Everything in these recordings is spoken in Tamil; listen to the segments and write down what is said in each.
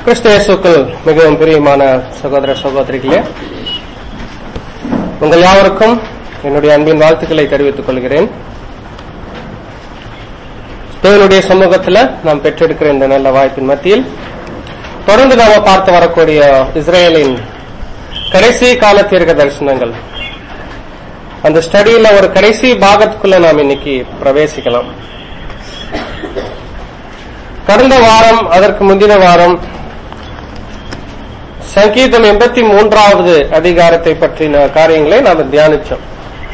கிறிஸ்தேசுக்கள் மிகவும் பிரியமான சகோதர சகோதரிகளே உங்கள் யாவருக்கும் என்னுடைய அன்பின் வாழ்த்துக்களை தெரிவித்துக் கொள்கிறேன் தேவனுடைய சமூகத்தில் நாம் பெற்றெடுக்கிற இந்த நல்ல வாய்ப்பின் மத்தியில் தொடர்ந்து நாம பார்த்து வரக்கூடிய இஸ்ரேலின் கடைசி கால தீர்க்க தரிசனங்கள் அந்த ஸ்டடியில ஒரு கடைசி பாகத்துக்குள்ள நாம் இன்னைக்கு பிரவேசிக்கலாம் கடந்த வாரம் அதற்கு முந்தின வாரம் சங்கீதம் எண்பத்தி மூன்றாவது அதிகாரத்தை பற்றின காரியங்களை நாம் தியானிச்சோம்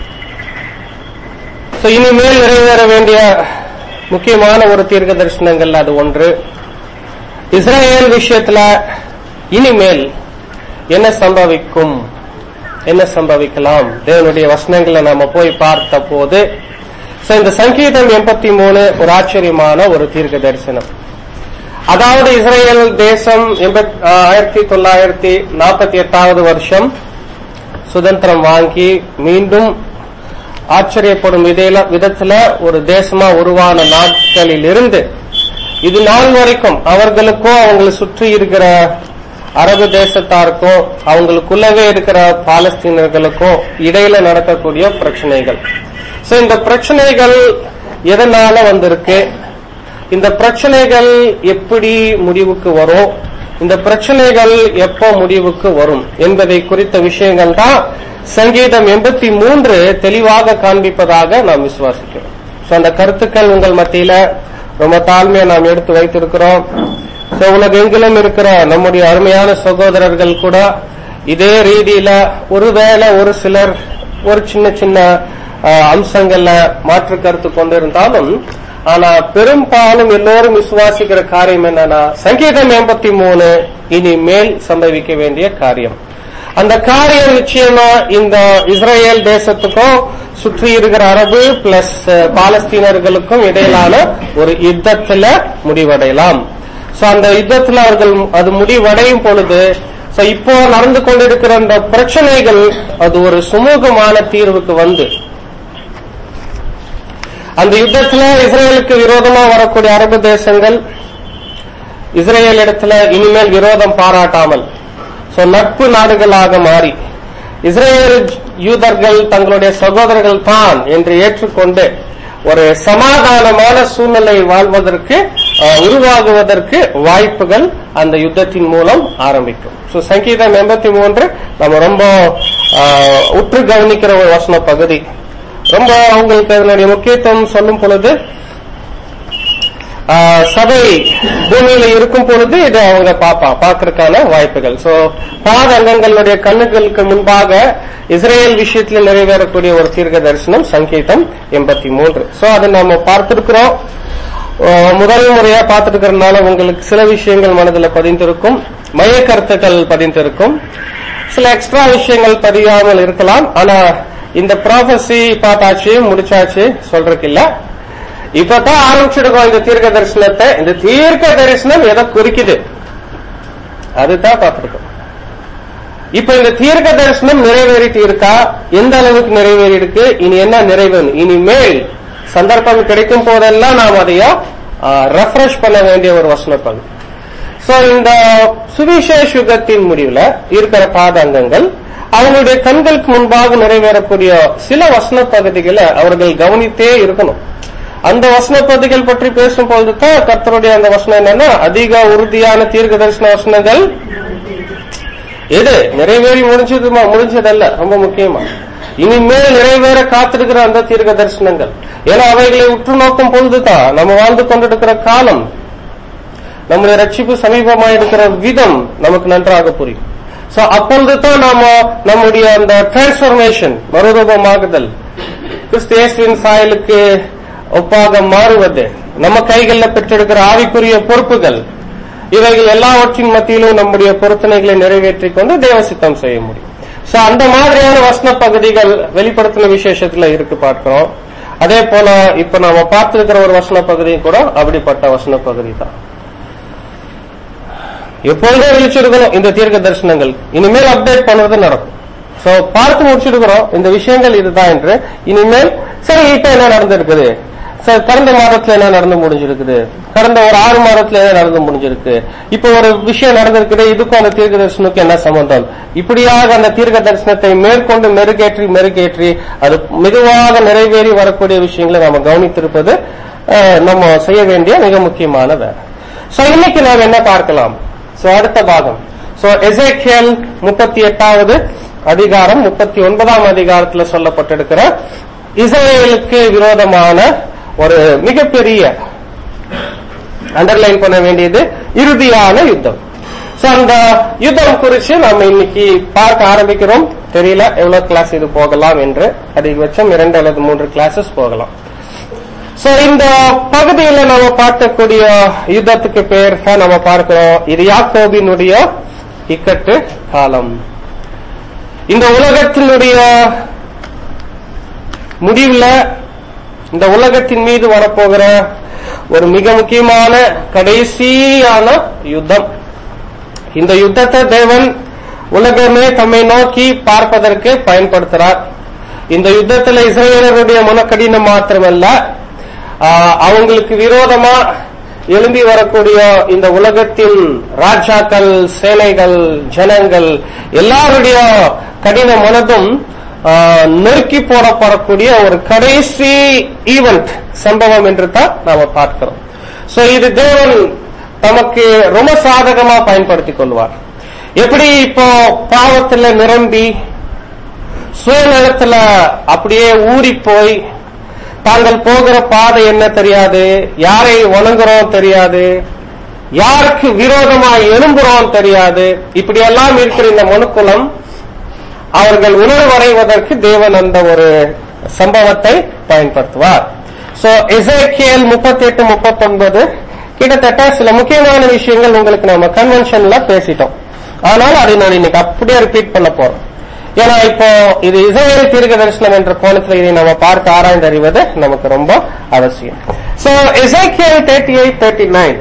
So, இனிமேல் நிறைவேற வேண்டிய முக்கியமான ஒரு தீர்க்க தரிசனங்கள் அது ஒன்று இஸ்ரேல் விஷயத்துல இனிமேல் என்ன சம்பவிக்கும் என்ன சம்பவிக்கலாம் தேவனுடைய வசனங்களை நாம போய் பார்த்த போது So, இந்த சங்கீதம் எண்பத்தி மூணு ஒரு ஆச்சரியமான ஒரு தீர்க்க தரிசனம் அதாவது இஸ்ரேல் தேசம் எண்பத்- ஆ, ஆயிரத்தி தொள்ளாயிரத்தி நாற்பத்தி எட்டாவது வருஷம் சுதந்திரம் வாங்கி மீண்டும் ஆச்சரியப்படும் விதையில விதத்துல ஒரு தேசமா உருவான நாட்களில் இருந்து இது நாள் வரைக்கும் அவர்களுக்கோ அவங்களை சுற்றி இருக்கிற அரபு தேசத்தாருக்கோ அவங்களுக்குள்ளவே இருக்கிற பாலஸ்தீனர்களுக்கோ இடையில நடக்கக்கூடிய பிரச்சனைகள் சோ இந்த பிரச்சனைகள் எதனால வந்திருக்கு இந்த பிரச்சனைகள் எப்படி முடிவுக்கு வரும் இந்த பிரச்சனைகள் எப்போ முடிவுக்கு வரும் என்பதை குறித்த விஷயங்கள் தான் சங்கீதம் எண்பத்தி மூன்று தெளிவாக காண்பிப்பதாக நாம் விசுவாசிக்கிறோம் So, அந்த கருத்துக்கள் உங்கள் மத்தியில ரொம்ப தாழ்மையா நாம் எடுத்து வைத்திருக்கிறோம் So, உலகெங்கிலும் இருக்கிற நம்முடைய அருமையான சகோதரர்கள் கூட இதே ரீதியில ஒருவேளை ஒரு சிலர் ஒரு சின்ன சின்ன அஹ், அம்சங்கள்ல மாற்று கருத்து கொண்டிருந்தாலும் ஆனா பெரும்பாலும் எல்லோரும் விசுவாசிக்கிற காரியம் என்னன்னா சங்கீதம் எண்பத்தி மூணு இனிமேல் சம்பவிக்க வேண்டிய காரியம் அந்த காரியம் நிச்சயமா இந்த இஸ்ரேல் தேசத்துக்கும் சுற்றி இருக்கிற அரபு பிளஸ் பாலஸ்தீனர்களுக்கும் இடையிலான ஒரு யுத்தத்துல முடிவடையலாம் சோ அந்த யுத்தத்துல அவர்கள் அது முடிவடையும் பொழுது சோ இப்போ நடந்து கொண்டிருக்கிற அந்த பிரச்சனைகள் அது ஒரு சுமூகமான தீர்வுக்கு வந்து அந்த யுத்தத்துல இஸ்ரேலுக்கு விரோதமா வரக்கூடிய அரபு தேசங்கள் இஸ்ரேல் இடத்துல இனிமேல் விரோதம் பாராட்டாமல் சோ நட்பு நாடுகளாக மாறி இஸ்ரேல் யூதர்கள் தங்களுடைய சகோதரர்கள் தான் என்று ஏற்றுக்கொண்டு ஒரு சமாதானமான சூழ்நிலை வாழ்வதற்கு அஹ், உருவாகுவதற்கு வாய்ப்புகள் அந்த யுத்தத்தின் மூலம் ஆரம்பிக்கும் சோ சங்கீதம் எண்பத்தி மூன்று நம்ம ரொம்ப அஹ், உற்று கவனிக்கிற ஒரு வசன பகுதி ரொம்ப அவங்களுக்கு அதனுடைய முக்கியத்துவம் சொல்லும் பொழுது ஆஹ், சபை பூமியில இருக்கும் பொழுது இதை அவங்க பார்ப்பா பார்க்கறதுக்கான வாய்ப்புகள் சோ பாத அங்கங்களுடைய கண்ணுகளுக்கு முன்பாக இஸ்ரேல் விஷயத்தில் நிறைவேறக்கூடிய ஒரு தீர்க்க தரிசனம் சங்கீதம் எண்பத்தி மூன்று சோ அதை நாம பார்த்திருக்கிறோம் ஆஹ், முதல் முறையா பார்த்திருக்கிறதுனால உங்களுக்கு சில விஷயங்கள் மனதில் பதிந்திருக்கும் மைய கருத்துக்கள் பதிந்திருக்கும் சில எக்ஸ்ட்ரா விஷயங்கள் பதியாமல் இருக்கலாம் ஆனா இந்த ப்ராஃபஸி பார்த்தாச்சு முடிச்சாச்சு சொல்றதுக்கு இல்ல இப்பதான் ஆரம்பிச்சிருக்கோம் இந்த தீர்க்க தரிசனத்தை இந்த தீர்க்க தரிசனம் எதை குறிக்குது அதுதான் பார்த்திருக்கோம் இப்ப இந்த தீர்க்க தரிசனம் நிறைவேறிட்டு இருக்கா எந்த அளவுக்கு நிறைவேறி இருக்கு இனி என்ன நிறைவேறும் இனிமேல் சந்தர்ப்பம் கிடைக்கும் போதெல்லாம் நாம் அதைய ரெஃப்ரெஷ் பண்ண வேண்டிய ஒரு வசனப்பகுதி சோ இந்த சுவிசேஷ யுகத்தின் முடிவுல இருக்கிற பாதாங்கங்கள் அவங்களுடைய கண்களுக்கு முன்பாக நிறைவேறக்கூடிய சில வசன பகுதிகளை அவர்கள் கவனித்தே இருக்கணும் அந்த வசன பகுதிகள் பற்றி பேசும்பொழுது தான் கர்த்தருடைய அந்த வசனம் என்னன்னா அதிக உறுதியான தீர்க்க தரிசன வசனங்கள் எது நிறைவேறி முடிஞ்சது முடிஞ்சதல்ல ரொம்ப முக்கியமா இனிமேல் நிறைவேற காத்திருக்கிற அந்த தீர்க்க தரிசனங்கள் ஏன்னா அவைகளை உற்று நோக்கும் பொழுதுதான் நம்ம வாழ்ந்து கொண்டிருக்கிற காலம் நம்முடைய ரட்சிப்பு சமீபமா இருக்கிற விதம் நமக்கு நன்றாக புரியும் சோ அப்பொழுது தான் நாம நம்முடைய அந்த டிரான்ஸ்பர்மேஷன் மறுரூபமாகுதல் கிறிஸ்து இயேசுவின் சாயலுக்கு ஒப்பாக மாறுவது நம்ம கைகளில் பெற்றெடுக்கிற ஆவிக்குரிய பொறுப்புகள் இவைகள் எல்லாவற்றின் மத்தியிலும் நம்முடைய பொருத்தனைகளை நிறைவேற்றிக் கொண்டு தேவசித்தம் செய்ய முடியும் சோ அந்த மாதிரியான வசன பகுதிகள் வெளிப்படுத்தின விசேஷத்துல இருக்கு பார்க்கிறோம் அதே போல இப்ப நாம பார்த்திருக்கிற ஒரு வசன பகுதியும் கூட அப்படிப்பட்ட வசன பகுதி தான் எப்பொழுதும் விழிச்சிருக்கணும் இந்த தீர்க்க தரிசனங்கள் இனிமேல் அப்டேட் பண்றது நடக்கும் சோ பார்த்து முடிச்சிருக்கிறோம் இந்த விஷயங்கள் இதுதான் என்று இனிமேல் சரி இப்ப என்ன நடந்திருக்குது சரி, கடந்த மாதத்துல என்ன நடந்து முடிஞ்சிருக்குது கடந்த ஒரு ஆறு மாதத்துல என்ன நடந்து முடிஞ்சிருக்கு இப்போ ஒரு விஷயம் நடந்திருக்குது இதுக்கும் அந்த தீர்க்க தரிசனத்துக்கும் என்ன சம்பந்தம் இப்படியாக அந்த தீர்க்க தரிசனத்தை மேற்கொண்டு மெருகேற்றி மெருகேற்றி அது மெதுவாக நிறைவேறி வரக்கூடிய விஷயங்களை நாம கவனித்திருப்பது அஹ், நம்ம செய்ய வேண்டிய மிக முக்கியமான வேலை சோ இன்னைக்கு நாம் என்ன பார்க்கலாம் சோ அடுத்த பாகம் சோ எசேக்கியல் முப்பத்தி எட்டாவது அதிகாரம் முப்பத்தி ஒன்பதாம் அதிகாரத்துல சொல்லப்பட்டிருக்கிற இஸ்ரேலுக்கு விரோதமான ஒரு மிகப்பெரிய அண்டர்லைன் பண்ண வேண்டியது இறுதியான யுத்தம் சோ அந்த யுத்தம் குறித்து நாம இன்னைக்கு பார்க்க ஆரம்பிக்கிறோம் தெரியல எவ்வளவு கிளாஸ் இது போகலாம் என்று அதிகபட்சம் இரண்டு அல்லது மூன்று கிளாஸஸ் போகலாம் சோ இந்த பகுதியில நம்ம பார்க்கக்கூடிய யுத்தத்துக்கு பேர் தான் நம்ம பார்க்கிறோம் இது யாக்கோபினுடைய இக்கட்டு காலம் இந்த உலகத்தினுடைய முடிவுல இந்த உலகத்தின் மீது வரப்போகிற ஒரு மிக முக்கியமான கடைசியான யுத்தம் இந்த யுத்தத்தை தேவன் உலகமே தம்மை நோக்கி பார்ப்பதற்கு பயன்படுத்துறார் இந்த யுத்தத்தில் இஸ்ரேலருடைய மனக்கடினம் மாத்திரமல்ல ஆஹ், அவங்களுக்கு விரோதமா எழும்பி வரக்கூடிய இந்த உலகத்தின் ராஜாக்கள் சேனைகள் ஜனங்கள் எல்லாருடைய கடின மனதும் ஆஹ், நொறுக்கி போடப்படக்கூடிய ஒரு கடைசி ஈவெண்ட் சம்பவம் என்று தான் நாம பார்க்கிறோம் சோ இது தேவன் தமக்கு ரொம்ப சாதகமா பயன்படுத்திக் கொள்வார் எப்படி இப்போ பாவத்துல நிரம்பி சுயநலத்துல அப்படியே ஊறி போய் தாங்கள் போகிற பாதை என்ன தெரியாது யாரை வணங்குறோம் தெரியாது யாருக்கு விரோதமா எழும்புறோம் தெரியாது இப்படி எல்லாம் இருக்கிற இந்த மனுக்குலம் அவர்கள் உணர்வடைவதற்கு தேவன் அந்த ஒரு சம்பவத்தை பயன்படுத்துவார் சோ எசேக்கியல் முப்பத்தி எட்டு முப்பத்தொன்பது கிட்டத்தட்ட சில முக்கியமான விஷயங்கள் உங்களுக்கு நம்ம கன்வென்ஷன்ல பேசிட்டோம் ஆனால் அதை நான் இன்னைக்கு அப்படியே ரிப்பீட் பண்ண போறோம் ஏன்னா இப்போ இது இசையல் தீர்க்க தரிசனம் என்ற கோணத்தில் இதை நம்ம பார்த்து ஆராய்ந்து அறிவது நமக்கு ரொம்ப அவசியம் so Ezekiel thirty eight thirty nine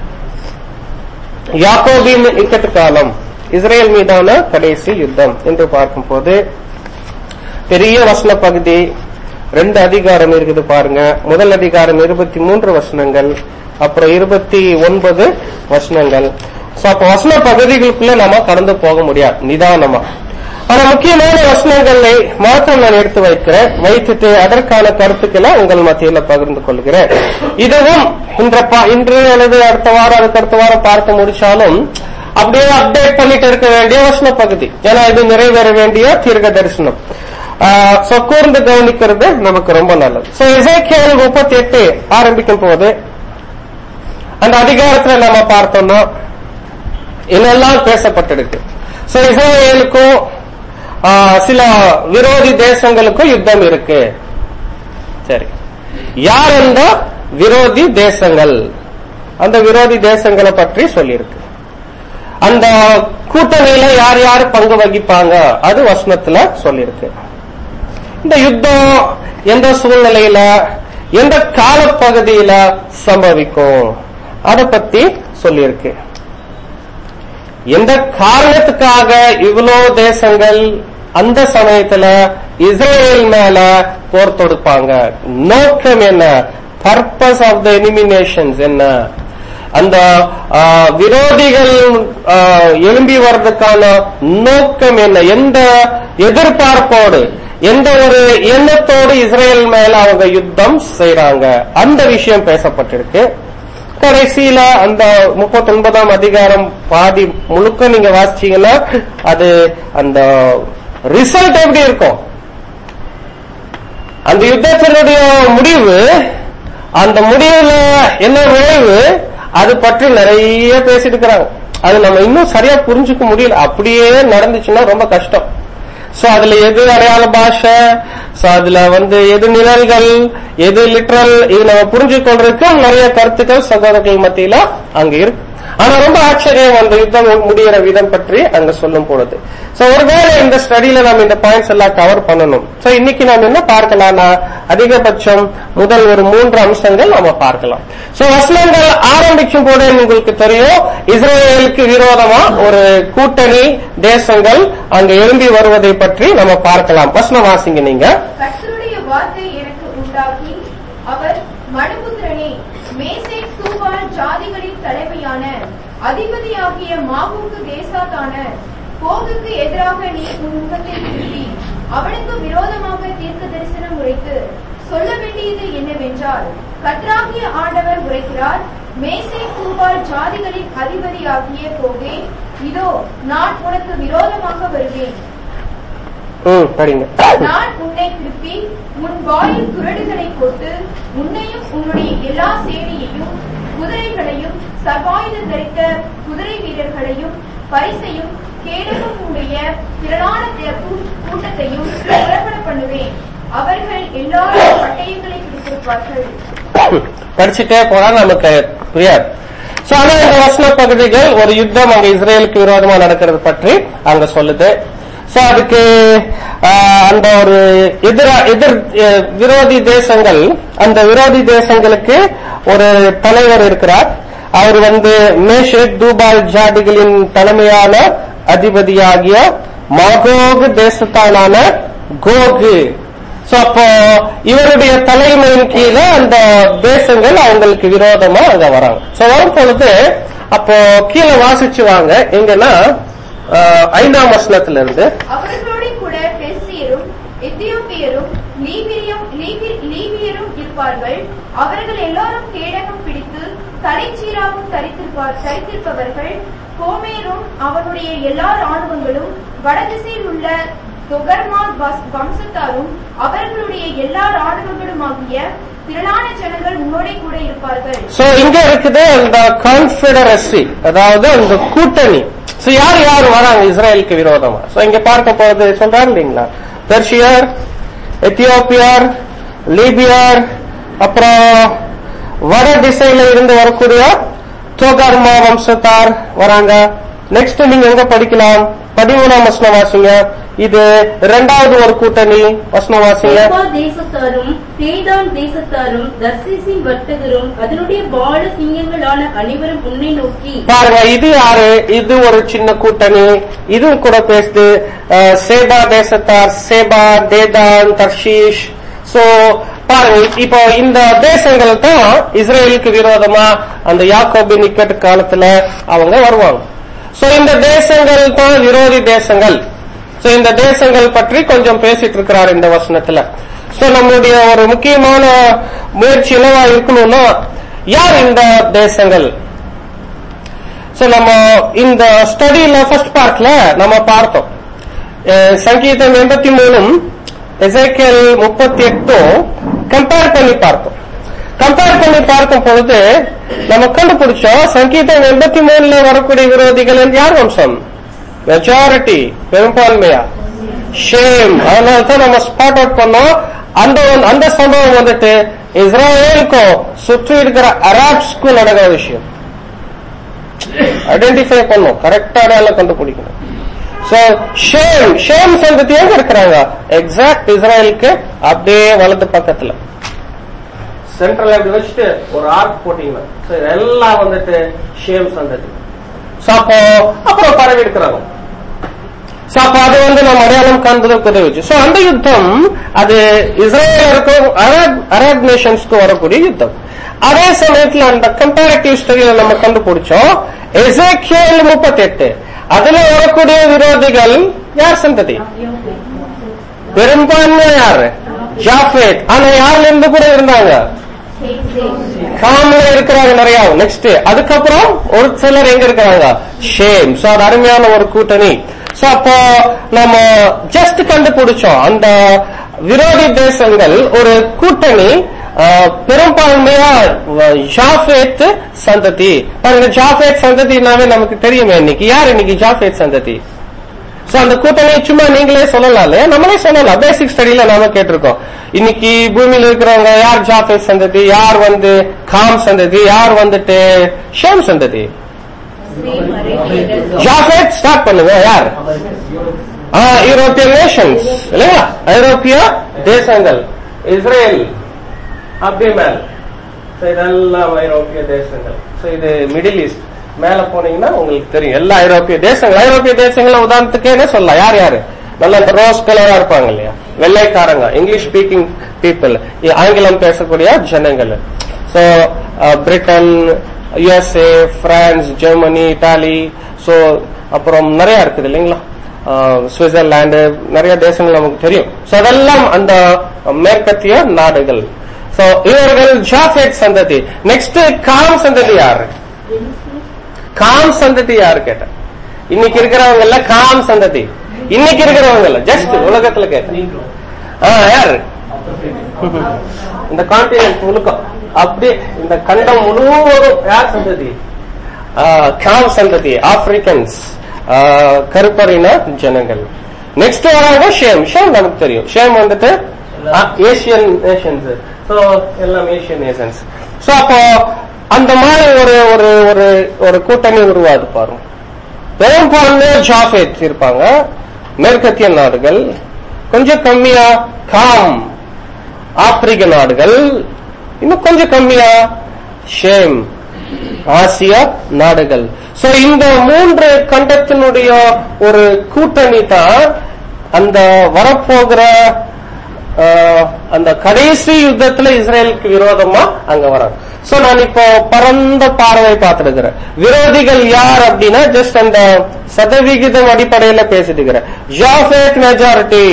யாக்கோபின் இக்கட்டு காலம் இஸ்ரேல் மீதான கடைசி யுத்தம் என்று பார்க்கும்போது பெரிய வசன பகுதி ரெண்டு அதிகாரம் இருக்குது பாருங்க முதல் அதிகாரம் இருபத்தி மூன்று வசனங்கள் அப்புறம் இருபத்தி ஒன்பது வசனங்கள் சோ அப்ப வசன பகுதிகளுக்குள்ள நாம கடந்து போக முடியாது நிதானமா ஆனா முக்கியமான வசனங்களை மாத்திரம் நான் எடுத்து வைக்கிறேன் வைத்துட்டு அதற்கான கருத்துக்களை உங்கள் மத்தியில பகிர்ந்து கொள்கிறேன் இதுவும் இன்ற பா- இன்று அல்லது அடுத்த வாரம் அதுக்கு அடுத்த வாரம் பார்த்து முடிச்சாலும் அப்படியே அப்டேட் பண்ணிட்டு இருக்க வேண்டிய வசன பகுதி ஏன்னா இது நிறைவேற வேண்டிய தீர்க்க தரிசனம் சோ கூர்ந்து கவனிக்கிறது நமக்கு ரொம்ப நல்லது சோ இசைக்கியல் முப்பத்தி எட்டு ஆரம்பிக்கும் போது அந்த அதிகாரத்துல நம்ம பார்த்தோம்னா என்னெல்லாம் பேசப்பட்டிருக்கு சோ இஸ்ரேலுக்கும் ஆ, சில விரோதி தேசங்களுக்கும் யுத்தம் இருக்கு சரி யார் அந்த விரோதி தேசங்கள் அந்த விரோதி தேசங்களை பற்றி சொல்லியிருக்கு அந்த கூட்டணியில யார் யார் பங்கு வகிப்பாங்க அது வசனத்துல சொல்லியிருக்கு இந்த யுத்தம் எந்த சூழ்நிலையில எந்த காலப்பகுதியில சம்பவிக்கும் அதை பத்தி சொல்லியிருக்கு எந்த காரணத்துக்காக இவ்வளோ தேசங்கள் அந்த சமயத்துல இஸ்ரேல் மேல போர் தொடுப்பாங்க நோக்கம் என்ன பர்பஸ் ஆஃப் த எலிமினேஷன்ஸ் என்ன அந்த ஆ, விரோதிகள் ஆ, எழும்பி வர்றதுக்கான நோக்கம் என்ன எந்த எதிர்பார்ப்போடு எந்த ஒரு எண்ணத்தோடு இஸ்ரேல் மேல அவங்க யுத்தம் செய்றாங்க அந்த விஷயம் பேசப்பட்டிருக்கு கடைசியில அந்த முப்பத்தி ஒன்பதாம் அதிகாரம் பாதி முழுக்க நீங்க வாசிச்சீங்கன்னா அது அந்த ரிசல்ட் எப்படி இருக்கும் அந்த யுத்தத்தினுடைய முடிவு அந்த முடிவுல என்ன விளைவு அது பற்றி நிறைய பேசிட்டு இருக்கிறாங்க அது நம்ம இன்னும் சரியா புரிஞ்சுக்க முடியல அப்படியே நடந்துச்சுன்னா ரொம்ப கஷ்டம் சோ அதுல எது அடையாள பாஷை சோ அதுல வந்து எது நிழல்கள் எது லிட்ரல் இது நம்ம புரிஞ்சு கொள்றதுக்கு நிறைய கருத்துக்கள் சகோதரர்கள் மத்தியில அங்க இருக்கு ஆனா ரொம்ப ஆச்சரியம் அந்த யுத்தம் முடிகிற விதம் பற்றி அங்க சொல்லும் பொழுது சோ ஒருவேளை இந்த ஸ்டடியில நம்ம இந்த பாயிண்ட்ஸ் எல்லாம் கவர் பண்ணணும் சோ இன்னைக்கு நாம என்ன பார்க்கலாம்னா அதிகபட்சம் முதல் ஒரு மூன்று அம்சங்கள் நாம பார்க்கலாம் சோ வசனங்கள் ஆரம்பிக்கும் போதே உங்களுக்கு தெரியும் இஸ்ரேலுக்கு விரோதமா ஒரு கூட்டணி தேசங்கள் அங்க எழும்பி வருவதை பற்றி நம்ம பார்க்கலாம் வசனம் வாசிங்க நீங்க கர்த்தருடைய வார்த்தை எனக்கு உண்டாகி அவர் உடனே மேசேக் தூபால் ஜாதிகளின் தலைமையான அதிபதியாகிய மாகூக்கு தேசாத்தான கோகுக்கு எதிராக நீ உன் முகத்தை திருப்பி அவனுக்கு விரோதமாக தீர்க்க தரிசனம் உரைத்து சொல்ல வேண்டியது என்னவென்றால் கத்ராகிய ஆண்டவர் உரைக்கிறார் மேசே தூபால் ஜாதிகளின் அதிபதியாகிய கோகே இதோ நான் உனக்கு விரோதமாக வருவேன் ம் படிங்க நான் உன்னை திருப்பி உன் வாயில் குரடுகளை போட்டு உன்னையும் உன்னுடைய எல்லா சேனையையும் குதிரைகளையும் சர்வாயுதம் தரித்த குதிரை வீரர்களையும் பரிசையும் கேடகம் உடைய திரளான தே- கூ- கூட்டத்தையும் புறப்பட பண்ணுவேன் அவர்கள் எல்லாரும் பட்டயங்களை பிடித்திருப்பார்கள் படிச்சுட்டே போனா நமக்கு புரியாது சோ ஆனா இந்த வசன பகுதிகள் ஒரு யுத்தம் அங்க இஸ்ரேலுக்கு விரோதமா நடக்கிறது பற்றி அங்க சொல்லுது சோ அதுக்கு ஆஹ், அந்த ஒரு எதிர எதிர் அஹ், விரோதி தேசங்கள் அந்த விரோதி தேசங்களுக்கு ஒரு தலைவர் இருக்கிறார் அவர் வந்து மேஷேக் தூபால் ஜாதிகளின் தலைமையான அதிபதியாகிய மாகோகு தேசத்தானான கோகு சோ அப்போ இவருடைய தலைமையின் கீழே அந்த தேசங்கள் அவங்களுக்கு விரோதமா அங்க வராங்க சோ வரும் பொழுது அப்போ கீழே வாசிச்சு வாங்க எங்கன்னா ஆஹ், ஐந்தாம் வசனத்துல இருந்து அவர்களோடு கூட பெர்சியரும் எத்தியோப்பியரும் லீபியம் லீபி- லீபியரும் இருப்பார்கள் அவர்கள் எல்லாரும் கேடகம் பிடித்து தலைச்சீராவும் தரித்திருப்பார் தரித்திருப்பவர்கள் கோமேரும் அவனுடைய எல்லா ராணுவங்களும் வடதிசையில் உள்ள தொகர்மாத் வஸ்- வம்சத்தாரும் அவர்களுடைய எல்லா ராணுவங்களுமாகிய திரளான ஜனங்கள் உன்னோடே கூட இருப்பார்கள் சோ இங்க இருக்குது அந்த கான்பிடரசி அதாவது அந்த கூட்டணி சோ யார் யார் வராங்க இஸ்ரேலுக்கு விரோதமா சோ இங்க பார்க்க போறது சொல்றாரு இல்லைங்களா பெர்ஷியர் எத்தியோப்பியர் லீபியர் அப்புறம் வட திசையில இருந்து வரக்கூடிய தோகர்மா வம்சத்தார் வராங்க நெக்ஸ்ட் நீங்க எங்க படிக்கலாம் பதிமூணாம் வசனம் வாசிங்க இது இரண்டாவது ஒரு கூட்டணி வசனம் வாசிங்க செப்பா தேசத்தாரும் தேதான் தேசத்தாரும் தர்சீசின் வர்த்தகரும் அதனுடைய பால சிங்கங்களான அனைவரும் உன்னை நோக்கி பாருங்க இது யாரு இது ஒரு சின்ன கூட்டணி இதுவும் கூட பேசுது அஹ், சேபா தேசத்தார் சேபா தேதான் தர்ஷீஷ் சோ பாருங்க இப்போ இந்த தேசங்கள் தான் இஸ்ரேலுக்கு விரோதமா அந்த யாக்கோபின் இக்கட்டு காலத்துல அவங்க வருவாங்க சோ இந்த தேசங்கள் தான் விரோதி தேசங்கள் சோ இந்த தேசங்கள் பற்றி கொஞ்சம் பேசிட்டு இருக்கிறார் இந்த வசனத்துல சோ நம்மளுடைய ஒரு முக்கியமான முயற்சி என்னவா இருக்கணும்னா யார் இந்த தேசங்கள் சோ நம்ம இந்த ஸ்டடியில ஃபர்ஸ்ட் பார்ட்ல நம்ம பார்த்தோம் அஹ் சங்கீதம் எண்பத்தி மூணும் எசைக்கேல் முப்பத்தி எட்டும் கம்பேர் பண்ணி பார்த்தோம் கம்பேர் பண்ணி பார்க்கும் பொழுது நம்ம கண்டுபிடிச்சோம் சங்கீதம் எண்பத்தி மூணுல வரக்கூடிய விரோதிகள் என்று யார் வம்சம் மெஜாரிட்டி பெரும்பான்மையா ஷேம் அதனால தான் நம்ம ஸ்பாட் அவுட் பண்ணோம் அந்த ஒரு- அந்த சம்பவம் வந்துட்டு இஸ்ரேலுக்கும் சுற்றி இருக்கிற அராப்ஸ்க்கும் நடக்கிற விஷயம் ஐடென்டிஃபை பண்ணும் கரெக்டா அடையாளம் கண்டுபிடிக்கணும் சோ ஷேம் ஷேம் சந்ததி எங்க இருக்கிறாங்க எக்ஸாக்ட் இஸ்ரேலுக்கு அப்படியே வலது பக்கத்துல சென்ட்ரல் அப்படி வச்சுட்டு ஒரு ஆர்க் போட்டீங்கன்னா So, இதெல்லாம் வந்துட்டு ஷேம் சந்ததி So, அப்போ அப்புறம் பரவி இருக்கிறாங்க So, அப்ப அது வந்து நம்ம அடையாளம் காண்பதற்கு உதவிச்சு சோ அந்த யுத்தம் அது இஸ்ரேலருக்கும் அரப் அரப் நேஷன்ஸ்க்கும் வரக்கூடிய யுத்தம் அதே சமயத்துல அந்த கம்பேரிட்டிவ் ஸ்டடியில நம்ம கண்டுபிடிச்சோம் எசேக்கியல் முப்பத்தி எட்டு அதுல வரக்கூடிய விரோதிகள் யார் சந்ததி பெரும்பான்மை யாரு ஜாஃபேத் ஆனா யார்ல இருந்து கூட இருந்தாங்க காம்ல இருக்கிறாங்க நிறைய நெக்ஸ்ட் அதுக்கப்புறம் ஒரு சிலர் எங்க இருக்கிறாங்க ஷேம் சோ அது அருமையான ஒரு கூட்டணி சோ அப்போ நம்ம ஜஸ்ட் கண்டுபிடிச்சோம் அந்த விரோதி தேசங்கள் ஒரு கூட்டணி ஆஹ், பெரும்பான்மையா வ- ஜாஃபேத் சந்ததி பாருங்க ஜாஃபேத் சந்ததினாவே நமக்கு தெரியுமே இன்னைக்கு யார் இன்னைக்கு ஜாஃபேத் சந்ததி சோ அந்த கூட்டணி சும்மா நீங்களே சொல்லலாம் இல்லையா நம்மளே சொல்லலாம் பேசிக் ஸ்டடியில நாம கேட்டிருக்கோம் இன்னைக்கு பூமியில இருக்கிறவங்க யார் ஜாஃபேத் சந்ததி யார் வந்து காம் சந்ததி யார் வந்துட்டு ஷேம் சந்ததி ஜாஃபேத் ஸ்டார்ட் பண்ணுங்க யார் ஆ, யூரோப்பியன் நேஷன்ஸ் இல்லையா ஐரோப்பிய தேசங்கள் இஸ்ரேல் அப்படி மேல் So, இதெல்லாம் ஐரோப்பிய தேசங்கள் So, இது மிடில் ஈஸ்ட் மேல போனீங்கன்னா உங்களுக்கு தெரியும் எல்லா ஐரோப்பிய தேசங்கள் ஐரோப்பிய தேசங்கள உதாரணத்துக்கு என்ன சொல்லலாம் யார் யாரு நல்ல இந்த ரோஸ் கலரா இருப்பாங்க இல்லையா வெள்ளைக்காரங்க இங்கிலீஷ் ஸ்பீக்கிங் பீப்புள் ஆங்கிலம் பேசக்கூடிய ஜனங்கள் so Britain USA France Germany Italy so அப்புறம் நிறைய இருக்குது இல்லைங்களா ஆஹ் சுவிட்சர்லாந்து நிறைய தேசங்கள் நமக்கு தெரியும் ஸோ அதெல்லாம் அந்த மேற்கத்திய நாடுகள் ஸோ இவர்கள் ஜாஃபேட் சந்ததி நெக்ஸ்ட் காம் சந்ததி யாரு காம் சந்ததி யாரு கேட்டேன் இன்னைக்கு இருக்கிறவங்க எல்லாம் காம் சந்ததி இன்னைக்கு இருக்கிறவங்க இல்ல ஜஸ்ட் உலகத்துல கேட்டேன் ஆ, யாரு இந்த கான்டினென்ட் முழுக்க அப்படியே இந்த கண்டம் முழுவதும் யார் சந்ததி ஆ, காம் சந்ததி ஆப்பிரிக்கன்ஸ் ஆ, கருப்பரின ஜனங்கள் நெக்ஸ்ட் வராங்க ஷேம் ஷேம் நமக்கு தெரியும் ஷேம் வந்துட்டு ஏசியன் நேஷன்ஸ் ஸோ எல்லாம் ஏசியன் நேஷன்ஸ் ஸோ அப்போ அந்த மாதிரி ஒரு ஒரு ஒரு ஒரு கூட்டணி உருவாது பாருங்க பெரும்பான்மை ஜாஃபேத் இருப்பாங்க மேற்கத்திய நாடுகள் கொஞ்சம் கம்மியா காம் ஆப்பிரிக்க நாடுகள் இன்னும் கொஞ்சம் கம்மியா ஷேம் ஆசியா நாடுகள் சோ இந்த மூன்று கண்டத்தினுடைய ஒரு கூட்டணி தான் அந்த வரப்போகிற ஆஹ், அந்த கடைசி யுத்தத்துல இஸ்ரேலுக்கு விரோதமா அங்க வராங்க சோ நான் இப்போ பரந்த பார்வை பார்த்திருக்கிறேன் விரோதிகள் யார் அப்படின்னா ஜஸ்ட் அந்த சதவிகிதம் அடிப்படையில பேசிட்டு இருக்கிறேன் ஜாஃபேட் மெஜாரிட்டி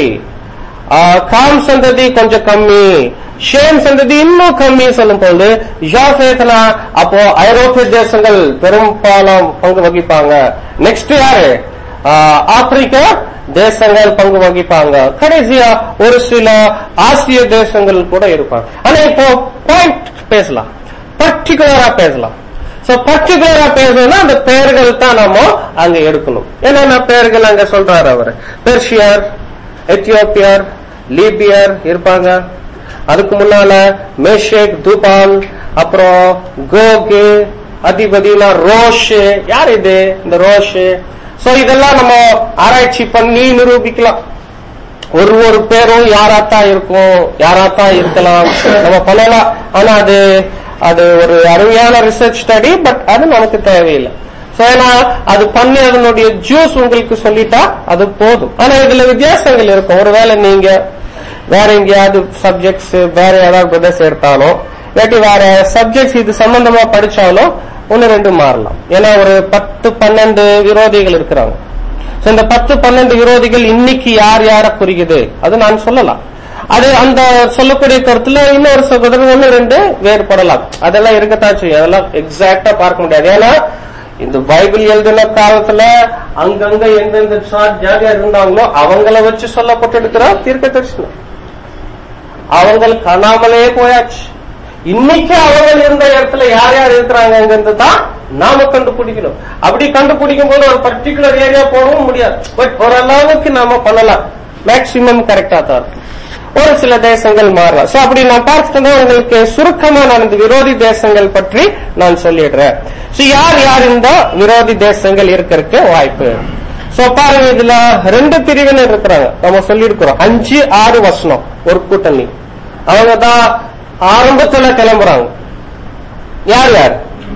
காம் சந்ததி கொஞ்சம் கம்மி ஷேம் சந்ததி இன்னும் கம்மி சொல்லும் போது ஜாஃபேத்னா அப்போ ஐரோப்பிய தேசங்கள் பெரும்பாலும் பங்கு வகிப்பாங்க நெக்ஸ்ட் யாரு ஆஹ், ஆப்பிரிக்கா தேசங்கள் பங்கு வகிப்பாங்க கடைசியா ஒரு சில ஆசிய தேசங்கள் கூட இருப்பாங்க ஆனா இப்போ பாயிண்ட் பேசலாம் பர்டிகுலரா பேசலாம் சோ பர்டிகுலரா பேசணும்னா அந்த பெயர்கள் தான் நாம அங்க எடுக்கணும் என்னென்ன பெயர்கள் அங்க சொல்றாரு அவர் பெர்ஷியர் எத்தியோப்பியர் லீபியர் இருப்பாங்க அதுக்கு முன்னால மேஷேக் தூபால் அப்புறம் கோகு அதிபதினா ரோஷ் யார் இது இந்த ரோஷ் சோ இதெல்லாம் நம்ம ஆராய்ச்சி பண்ணி நிரூபிக்கலாம் ஒரு ஒரு பேரும் யாராத்தான் இருக்கும் யாராத்தான் இருக்கலாம் நம்ம பண்ணலாம் ஆனா அது அது ஒரு அருமையான ரிசர்ச் ஸ்டடி பட் அது நமக்கு தேவையில்லை So, ஏன்னா அது பண்ணி அதனுடைய ஜூஸ் உங்களுக்கு சொல்லிட்டா அது போதும் ஆனா இதுல வித்தியாசங்கள் இருக்கும் ஒருவேளை நீங்க வேற எங்கேயாவது சப்ஜெக்ட்ஸ் வேற ஏதாவது பிரதர்ஸ் எடுத்தாலும் இல்லாட்டி வேற சப்ஜெக்ட்ஸ் இது சம்பந்தமா படிச்சாலும் ஒன்னு ரெண்டு மாறலாம் ஏன்னா ஒரு பத்து பன்னெண்டு விரோதிகள் இருக்கிறாங்க So, இந்த பத்து பன்னெண்டு விரோதிகள் இன்னைக்கு யார் யார குறிக்குது அது நான் சொல்லலாம் அது அந்த சொல்லக்கூடிய கருத்துல இன்னொரு சகோதரர் ஒண்ணு ரெண்டு வேறுபடலாம் அதெல்லாம் இருக்கத்தான் செய்யும் அதெல்லாம் எக்ஸாக்டா பார்க்க முடியாது ஏன்னா இந்த பைபிள் எழுதின காலத்துல அங்கங்க எந்தெந்த சாட் ஜாதியா இருந்தாங்களோ அவங்கள வச்சு சொல்லப்பட்டிருக்கிற தீர்க்க தரிசனம் அவங்கள் காணாமலே போயாச்சு இன்னைக்கு அவங்க இருந்த இடத்துல யார் யார் இருக்கிறாங்கிறது தான் நாம கண்டுபிடிக்கணும் அப்படி கண்டுபிடிக்கும் போது ஒரு பர்டிகுலர் ஏரியா போகவும் முடியாது பட் ஓரளவுக்கு நாம பண்ணலாம் மேக்சிமம் கரெக்டா தான் இருக்கும். ஒரு சில தேசங்கள் மாறலாம் சோ அப்படி நான் பார்த்துட்டேன்னா உங்களுக்கு சுருக்கமா நான் இந்த விரோதி தேசங்கள் பற்றி நான் சொல்லிடுறேன் சோ யார் யார் இந்த விரோதி தேசங்கள் இருக்கிறதுக்கு வாய்ப்பு சோ பாருங்க இதுல ரெண்டு பிரிவினர் இருக்கிறாங்க நம்ம சொல்லியிருக்கிறோம் அஞ்சு ஆறு வசனம் ஒரு கூட்டணி அவங்க தான் ஆரம்பத்துல கிளம்புறாங்க யார் யார்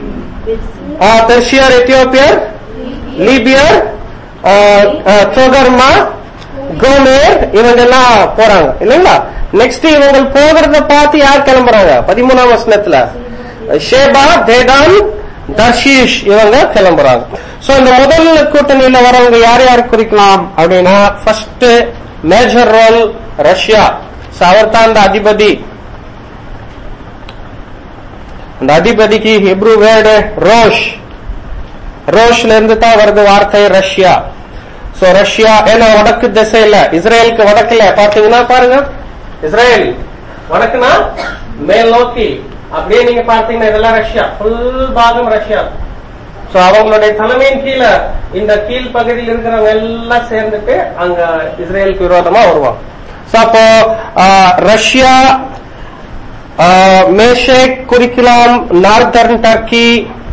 ஆ, பெர்ஷியர் எத்தியோப்பியர் லீபியர் ஆ, ஆ, தோகர்மா கோமேர் இவங்க எல்லாம் போறாங்க இல்லைங்களா நெக்ஸ்ட் இவங்க போகிறத பார்த்து யார் கிளம்புறாங்க பதிமூணாம் வசனத்துல ஷேபா தேதான் தர்ஷீஷ் இவங்க கிளம்புறாங்க சோ இந்த முதல் கூட்டணியில வரவங்க யார் யார் குறிக்கலாம் அப்படின்னா first major role Russia So, அவர் தான் அந்த அதிபதி அந்த அதிபதிக்கு ஹிப்ரு வேர்டு ரோஷ் ரோஷ்ல இருந்து தான் வருது வார்த்தை ரஷ்யா சோ ரஷ்யா ஏன்னா வடக்கு திசையில இஸ்ரேலுக்கு வடக்குல பாத்தீங்கன்னா பாருங்க இஸ்ரேல் வடக்குனா மேல் நோக்கி அப்படியே நீங்க பார்த்தீங்கன்னா இதெல்லாம் ரஷ்யா ஃபுல் பாகம் ரஷ்யா சோ அவங்களுடைய தலைமையின் கீழே இந்த கீழ் பகுதியில் இருக்கிறவங்க எல்லாம் சேர்ந்துட்டு அங்க இஸ்ரேலுக்கு விரோதமா வருவாங்க சோ அப்போ ஆ, ரஷ்யா ஆ, மேஷேக் குறிக்கலாம் நார்தர்ன் டர்க்கி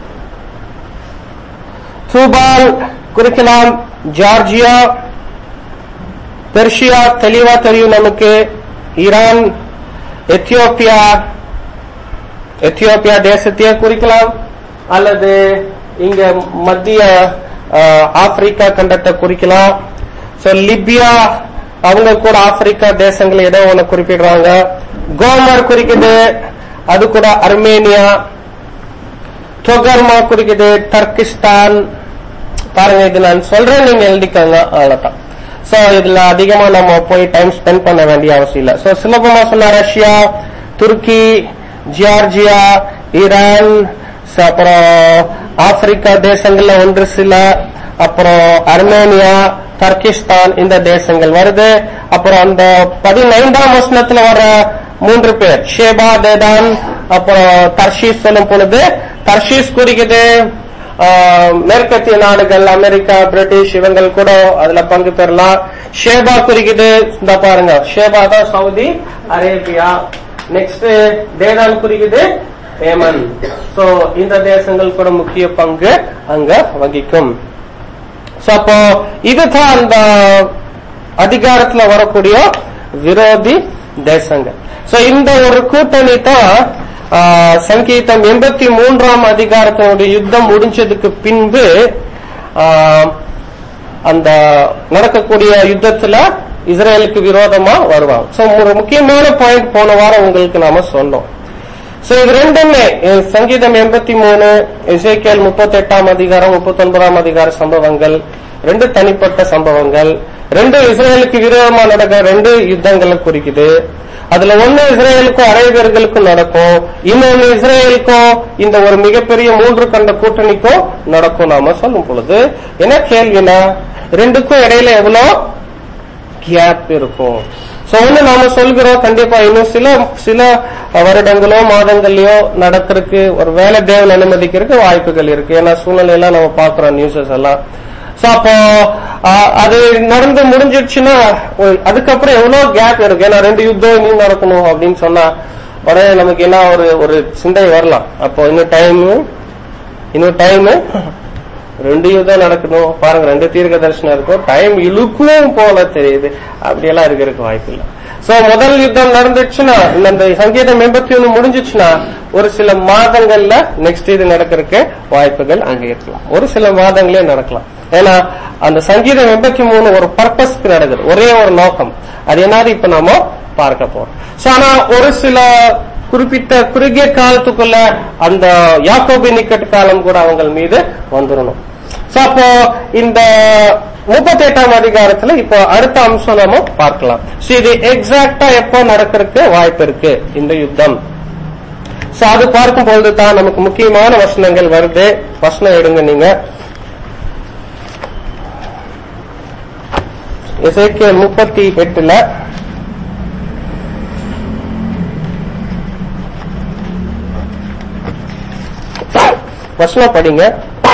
தூபால் குறிக்கலாம் ஜார்ஜியா பெர்ஷியா தெளிவா தெரியும் நமக்கு ஈரான் எத்தியோப்பியா எத்தியோப்பியா தேசத்தையே குறிக்கலாம் அல்லது இங்க மத்திய அஹ், ஆப்பிரிக்கா கண்டத்தை குறிக்கலாம் சோ லிபியா அவங்க கூட ஆப்பிரிக்கா தேசங்களை ஏதோ ஒண்ணு குறிப்பிடுறாங்க கோமர் குறிக்குது அது கூட அர்மேனியா தொகர்மா குறிக்குது டர்கிஸ்தான் பாருங்க இது நான் சொல்றேன் நீங்க எழுதிக்கோங்க அவ்வளவுதான் சோ இதுல அதிகமா நம்ம போய் டைம் ஸ்பெண்ட் பண்ண வேண்டிய அவசியம் இல்ல சோ சுலபமா சொன்னா ரஷ்யா துருக்கி ஜியார்ஜியா ஈரான் so அப்புறம் ஆப்பிரிக்கா தேசங்கள்ல ஒன்று சில அப்புறம் அர்மேனியா தர்கிஸ்தான் இந்த தேசங்கள் வருது அப்புறம் அந்த பதினைந்தாம் வசனத்துல வர மூன்று பேர் ஷேபா தேதான் அப்புறம் தர்ஷீஸ் சொல்லும் பொழுது தர்ஷீஸ் குறிக்குது ஆஹ், மேற்கத்திய நாடுகள் அமெரிக்கா பிரிட்டிஷ் இவங்கள் கூட அதுல பங்கு பெறலாம் ஷேபா குறிக்குது இந்த பாருங்க ஷேபா தான் சவுதி அரேபியா நெக்ஸ்ட் தேதான் குறிக்குது ஏமன் சோ இந்த தேசங்கள் கூட முக்கிய பங்கு அங்க வகிக்கும் சோ அப்போ இதுதான் அந்த அதிகாரத்துல வரக்கூடிய விரோதி தேசங்கள் சோ இந்த ஒரு கூட்டணி தான் ஆ, சங்கீதம் எண்பத்தி மூன்றாம் அதிகாரத்தினுடைய யுத்தம் முடிஞ்சதுக்கு பின்பு ஆ, அந்த நடக்கக்கூடிய யுத்தத்துல இஸ்ரேலுக்கு விரோதமா வருவாங்க சோ ஒரு முக்கியமான பாயிண்ட் போன வாரம் உங்களுக்கு நாம சொன்னோம் சோ இது ரெண்டுமே அஹ், சங்கீதம் எண்பத்தி மூணு இசைக்கேல் முப்பத்தி எட்டாம் அதிகாரம் முப்பத்தி ஒன்பதாம் அதிகார சம்பவங்கள் ரெண்டு தனிப்பட்ட சம்பவங்கள் ரெண்டு இஸ்ரேலுக்கு விரோதமா நடக்கிற ரெண்டு யுத்தங்களை குறிக்குது அதுல ஒண்ணு இஸ்ரேலுக்கும் அரேபியர்களுக்கும் நடக்கும் இன்னொன்னு இஸ்ரேலுக்கும் இந்த ஒரு மிகப்பெரிய மூன்று கண்ட கூட்டணிக்கும் நடக்கும் நாம சொல்லும் பொழுது என்ன கேள்வினா ரெண்டுக்கும் இடையில எவ்வளவு கேப் இருக்கும் சோ ஒண்ணு நாம சொல்கிறோம் கண்டிப்பா இன்னும் சில சில வருடங்களோ மாதங்களையோ நடக்கிறதுக்கு ஒரு வேலை தேவன் அனுமதிக்கிறதுக்கு வாய்ப்புகள் இருக்கு ஏன்னா சூழ்நிலை எல்லாம் நம்ம பாக்குறோம் நியூஸஸ் எல்லாம் சோ அப்போ ஆ, அது நடந்து முடிஞ்சிடுச்சுன்னா ஒரு- அதுக்கப்புறம் எவ்வளவு கேப் இருக்கு ஏன்னா ரெண்டு யுத்தம் இன்னும் நடக்கணும் அப்படின்னு சொன்னா உடனே நமக்கு என்ன ஒரு ஒரு சிந்தை வரலாம் அப்போ இன்னும் டைம் இன்னும் டைம் ரெண்டு யுத்தம் நடக்கணும் பாருங்க ரெண்டு தீர்க்க தரிசனம் இருக்கும் டைம் இழுக்கும் போல தெரியுது அப்படியெல்லாம் இருக்கிறதுக்கு வாய்ப்பு இல்லை சோ முதல் யுத்தம் நடந்துச்சுன்னா இந்த இந்த சங்கீதம் எண்பத்தி ஒண்ணு முடிஞ்சிச்சுன்னா ஒரு சில மாதங்கள்ல நெக்ஸ்ட் இது நடக்கிறதுக்கு வாய்ப்புகள் அங்க இருக்கலாம் ஒரு சில மாதங்களே நடக்கலாம் ஏன்னா அந்த சங்கீதம் எண்பத்தி மூணு ஒரு பர்பஸ்க்கு நடக்குது ஒரே ஒரு நோக்கம் அது என்னது இப்ப நாம பார்க்க போறோம் சோ ஆனா ஒரு சில குறிப்பிட்ட குறுகிய காலத்துக்குள்ள அந்த யாக்கோபி நிக்கட் காலம் கூட அவங்க மீது வந்துடணும் சோ அப்போ இந்த முப்பத்தி எட்டாம் அதிகாரத்துல இப்போ அடுத்த அம்சம் நாம பார்க்கலாம் சோ இது எக்ஸாக்டா எப்போ நடக்கிறதுக்கு வாய்ப்பு இருக்கு இந்த யுத்தம் சோ அது பார்க்கும் பொழுது தான் நமக்கு முக்கியமான வசனங்கள் வருது வசனம் எடுங்க நீங்க இசைக்கு முப்பத்தி எட்டுல வசனம் படிங்க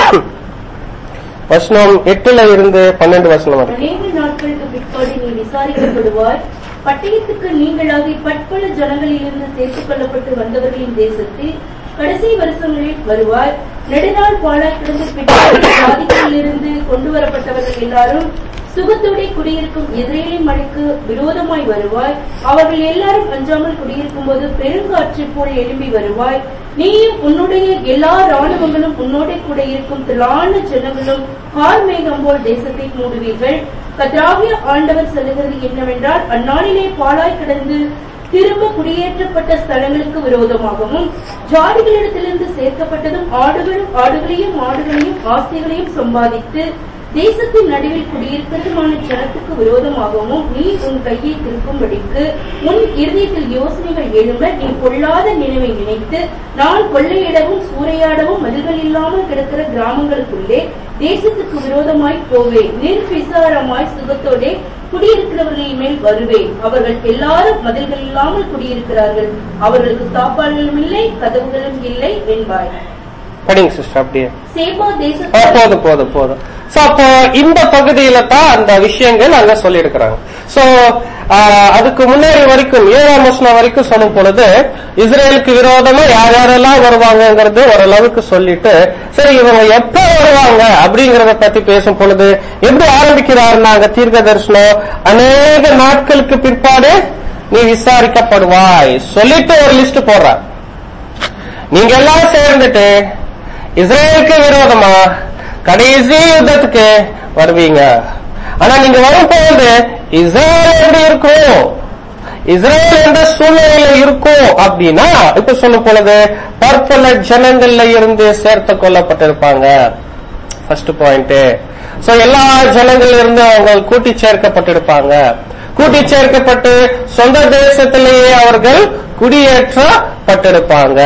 வசனம் எட்டுல இருந்து பன்னெண்டு வசனம் வரைக்கும் அநேக நாட்களுக்கு பிற்பாடு நீ விசாரிக்கப்படுவாய் பட்டயத்துக்கு நீங்களாகி பற்பல ஜனங்களிலிருந்து சேர்த்துக் கொள்ளப்பட்டு வந்தவர்களின் தேசத்தில் கடைசி வருஷங்களில் வருவாய் நெடுநாள் பாழாய் கிடந்து பிற்பாடு ஜாதிகளிலிருந்து கொண்டு வரப்பட்டவர்கள் எல்லாரும் சுகத்தோടെ குடியிருக்கும் இஸ்ரேலின் மலைக்கு விரோதமாய் வருவாய் அவர்கள் எல்லாரும் அஞ்சாமல் குடியிருக்கும் போது பெருங்காற்று போல் எழும்பி வருவாய் நீயும் உன்னுடைய எல்லா ராணுவங்களும் உன்னோட கூட இருக்கும் திரளான ஜனங்களும் கார் மேகம் போல் தேசத்தை மூடுவீர்கள் கத்ராவிய ஆண்டவர் சொல்லுகிறது என்னவென்றால் அந்நாளிலே பாழாய் கிடந்து திரும்ப குடியேற்றப்பட்ட ஸ்தலங்களுக்கு விரோதமாகவும் ஜாதிகளிடத்திலிருந்து சேர்க்கப்பட்டதும் ஆடுகளும் ஆடுகளையும் மாடுகளையும் ஆஸ்திகளையும் சம்பாதித்து தேசத்தின் நடுவில் குடியிருக்கிறதுமான ஜனத்துக்கு விரோதமாகவும் நீ உன் கையை திருக்கும்படிக்கு உன் இருதயத்தில் யோசனைகள் எழும்ப நீ பொல்லாத நினைவை நினைத்து நான் கொள்ளையிடவும் சூறையாடவும் மதில்கள் இல்லாமல் கிடக்கிற கிராமங்களுக்குள்ளே தேசத்துக்கு விரோதமாய் போவேன் நிர்விசாரமாய் சுகத்தோடே குடியிருக்கிறவர்களின் மேல் வருவேன் அவர்கள் எல்லாரும் மதில்கள் இல்லாமல் குடியிருக்கிறார்கள் அவர்களுக்கு சாப்பாடுகளும் இல்லை கதவுகளும் இல்லை என்பாய் படிங்க சிஸ்டர் அப்படியே சேபா ஆ, தேசத்தில் போதும் போதும் போதும் சோ அப்போ இந்த பகுதியில தான் அந்த விஷயங்கள் அங்க சொல்லியிருக்கிறாங்க சோ அதுக்கு முன்னாடி வரைக்கும் ஏழாம் வசனம் வரைக்கும் சொல்லும் பொழுது இஸ்ரேலுக்கு விரோதமா யார் யாரெல்லாம் வருவாங்கங்கிறது ஓரளவுக்கு சொல்லிட்டு சரி இவங்க எப்ப வருவாங்க அப்படிங்கறத பத்தி பேசும் பொழுது எப்படி ஆரம்பிக்கிறாருன்னா அங்க தீர்க்க தரிசனம் அநேக நாட்களுக்கு பிற்பாடு நீ விசாரிக்கப்படுவாய் சொல்லிட்டு ஒரு லிஸ்ட் போடுறார் நீங்க எல்லாம் சேர்ந்துட்டு இஸ்ரேலுக்கு விரோதமா கடைசி யுத்தத்துக்கு வருவீங்க ஆனா நீங்க வரும்போது இஸ்ரேல் எப்படி இருக்கும் இஸ்ரேல் என்ற சூழ்நிலையில இருக்கும் அப்படின்னா இப்ப சொல்லும் பொழுது பற்பல ஜனங்கள்ல இருந்து சேர்த்து கொள்ளப்பட்டிருப்பாங்க ஃபர்ஸ்ட் பாயிண்ட் சோ எல்லா ஜனங்கள்ல இருந்து அவங்க கூட்டி சேர்க்கப்பட்டிருப்பாங்க கூட்டி சேர்க்கப்பட்டு சொந்த தேசத்திலேயே அவர்கள் குடியேற்றப்பட்டிருப்பாங்க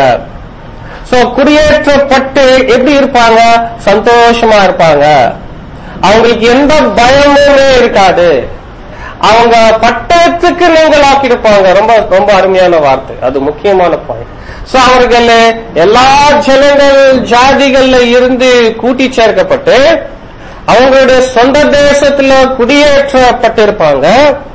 சோ குடியேற்றப்பட்டு எப்படி இருப்பாங்க சந்தோஷமா இருப்பாங்க அவங்களுக்கு எந்த பயமுமே இருக்காது அவங்க பட்டத்துக்கு நீங்கள் ஆக்கியிருப்பாங்க ரொம்ப ரொம்ப அருமையான வார்த்தை அது முக்கியமான பாயிண்ட் சோ அவர்கள் எல்லா ஜனங்கள் ஜாதிகள்ல இருந்து கூட்டி சேர்க்கப்பட்டு அவங்களுடைய சொந்த தேசத்துல குடியேற்றப்பட்டிருப்பாங்க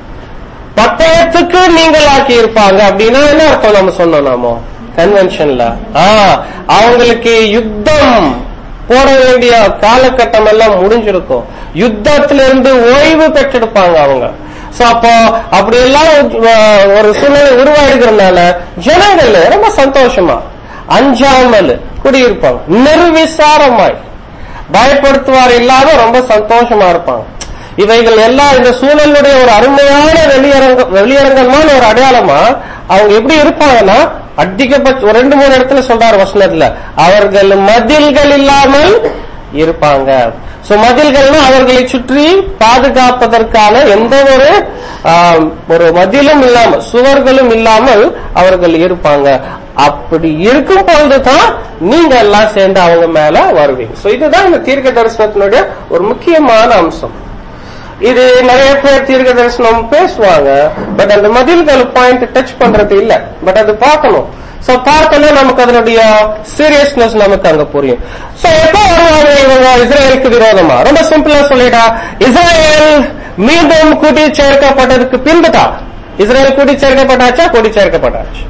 பட்டயத்துக்கு நீங்கள் ஆக்கி இருப்பாங்க அப்படின்னா என்ன அர்த்தம் நம்ம சொன்னோம் நாமோ கன்வென்ஷன்ல ஆ அவங்களுக்கு யுத்தம் போட வேண்டிய காலகட்டம் எல்லாம் முடிஞ்சிருக்கும் யுத்தத்துல இருந்து ஓய்வு பெற்றிருப்பாங்க அவங்க சோ அப்போ அப்படி எல்லாம் அஹ், ஒரு சூழ்நிலை உருவாயிருக்கிறதுனால ஜனங்கள் ரொம்ப சந்தோஷமா அஞ்சாமல் குடியிருப்பாங்க நிர்விசாரமாய் பயப்படுத்துவார் இல்லாத ரொம்ப சந்தோஷமா இருப்பாங்க இவைகள் எல்லாம் இந்த சூழலுடைய ஒரு அருமையான வெளியரங்க வெளியரங்கமான ஒரு அடையாளமா அவங்க எப்படி இருப்பாங்கன்னா அதிகபட்ச ஒரு ரெண்டு மூணு இடத்துல சொல்றாரு வசனத்துல அவர்கள் மதில்கள் இல்லாமல் இருப்பாங்க சோ மதில்கள்னா அவர்களை சுற்றி பாதுகாப்பதற்கான எந்த ஒரு ஆம், ஒரு மதிலும் இல்லாமல் சுவர்களும் இல்லாமல் அவர்கள் இருப்பாங்க அப்படி இருக்கும் பொழுதுதான் நீங்க எல்லாம் சேர்ந்து அவங்க மேல வருவீங்க சோ இதுதான் இந்த தீர்க்க தரிசனத்தினுடைய ஒரு முக்கியமான அம்சம் இது நிறைய பேர் தீர்க்க தரிசனம் பேசுவாங்க பட் அந்த மதில்கள் பாயிண்ட் டச் பண்றது இல்ல பட் அது பார்க்கணும் சோ பார்த்தோன்னா நமக்கு அதனுடைய சீரியஸ்னஸ் நமக்கு அங்க புரியும் சோ எப்போ வருவாங்க இவங்க இஸ்ரேலுக்கு விரோதமா ரொம்ப சிம்பிளா சொல்லிட்டா இஸ்ரேல் மீண்டும் கூட்டி சேர்க்கப்பட்டதுக்கு பின்புதான் இஸ்ரேல் கூட்டி சேர்க்கப்பட்டாச்சா கூட்டி சேர்க்கப்பட்டாச்சு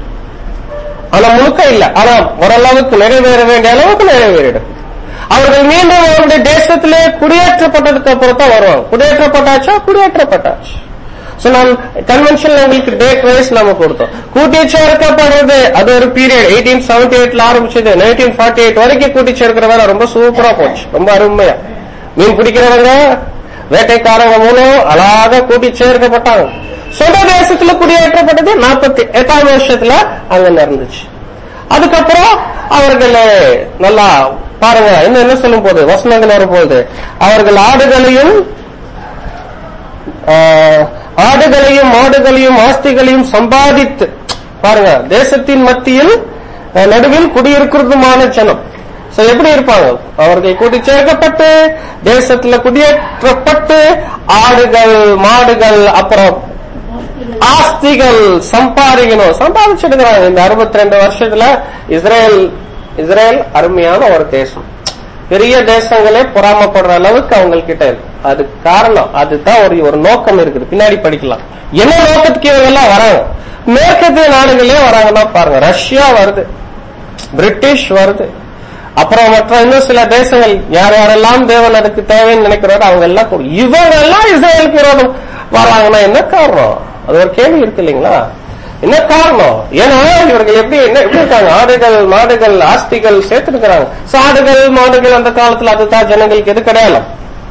ஆனா முழுக்க இல்ல ஆனா ஓரளவுக்கு நிறைவேற வேண்டிய அளவுக்கு நிறைவேறிடும் அவர்கள் மீண்டும் அவருடைய தேசத்திலே குடியேற்றப்பட்டதுக்கு அப்புறம் தான் வருவாங்க குடியேற்றப்பட்டாச்சா குடியேற்றப்பட்டாச்சு சோ நான் கன்வென்ஷன்ல உங்களுக்கு டேட் வைஸ் நம்ம கொடுத்தோம் கூட்டி சேர்க்கப்படுறது அது ஒரு பீரியட் எயிட்டீன் செவன்டி எயிட்ல ஆரம்பிச்சது நைன்டீன் ஃபார்ட்டி எயிட் வரைக்கும் கூட்டி சேர்க்கிற வேலை ரொம்ப சூப்பரா போச்சு ரொம்ப அருமையா மீன் பிடிக்கிறவங்க வேட்டைக்காரங்க மூலம் அழகாக கூட்டி சேர்க்கப்பட்டாங்க சொந்த தேசத்துல குடியேற்றப்பட்டது நாற்பத்தி எட்டாம் வருஷத்துல அங்க நடந்துச்சு அதுக்கப்புறம் அவர்கள் நல்லா பாருங்க இன்னும் என்ன சொல்லும் போது வசனங்கள் வரும்போது அவர்கள் ஆடுகளையும் ஆஹ், ஆடுகளையும் மாடுகளையும் ஆஸ்திகளையும் சம்பாதித்து பாருங்க தேசத்தின் மத்தியில் அஹ், நடுவில் குடியிருக்கிறதுமான ஜனம் So, எப்படி இருப்பாங்க அவர்கள் கூட்டி சேர்க்கப்பட்டு தேசத்துல குடியேற்றப்பட்டு ஆடுகள் மாடுகள் அப்புறம் ஆஸ்திகள் சம்பாதிக்கணும் சம்பாதிச்சிருக்கிறாங்க இந்த அறுபத்தி ரெண்டு வருஷத்துல இஸ்ரேல் இஸ்ரேல் அருமையான ஒரு தேசம் பெரிய தேசங்களே பொறாமப்படுற அளவுக்கு அவங்க கிட்ட இருக்கு அது காரணம் அதுதான் ஒரு ஒரு நோக்கம் இருக்குது பின்னாடி படிக்கலாம் என்ன நோக்கத்துக்கு இவங்க எல்லாம் வராங்க மேற்கத்திய நாடுகளே வராங்கன்னா பாருங்க ரஷ்யா வருது பிரிட்டிஷ் வருது அப்புறம் மற்ற இன்னும் சில தேசங்கள் யார் யாரெல்லாம் தேவன் அதுக்கு தேவைன்னு நினைக்கிறாரோ அவங்க எல்லாம் கூட இவங்க எல்லாம் இஸ்ரேலுக்கு விரோதம் வராங்கன்னா என்ன காரணம் அது ஒரு கேள்வி இருக்கு இல்லைங்களா என்ன காரணம் ஏன்னா இவர்கள் எப்படி என்ன எப்படி இருக்காங்க ஆடுகள் மாடுகள் ஆஸ்திகள் சேர்த்துருக்கிறாங்க ஆடுகள் மாடுகள் அந்த காலத்துல அதுதான் ஜனங்களுக்கு எது கிடையாது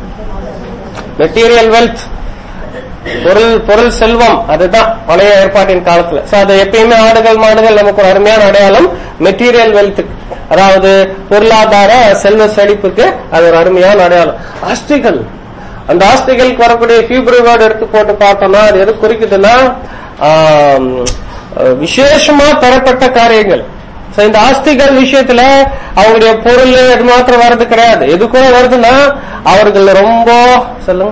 மெட்டீரியல் வெல்த் பொருள் பொருள் செல்வம் அதுதான் பழைய ஏற்பாட்டின் காலத்துல சோ அது எப்பயுமே ஆடுகள் மாடுகள் நமக்கு ஒரு அருமையான அடையாளம் மெட்டீரியல் வெல்த்துக்கு அதாவது பொருளாதார செல்வ செழிப்புக்கு அது ஒரு அருமையான அடையாளம் ஆஸ்திகள் அந்த ஆஸ்திகளுக்கு வரக்கூடிய ஹீப்ரு வேர்டு எடுத்து போட்டு பார்த்தோம்னா அது எது குறிக்குதுன்னா ஆம், விசேஷமா பெறப்பட்ட காரியங்கள் So, இந்த ஆஸ்திகள் விஷயத்துல அவங்களுடைய பொருள் இது மாத்திரம் வர்றது கிடையாது எது கூட வருதுன்னா அவர்கள் ரொம்ப சொல்லுங்க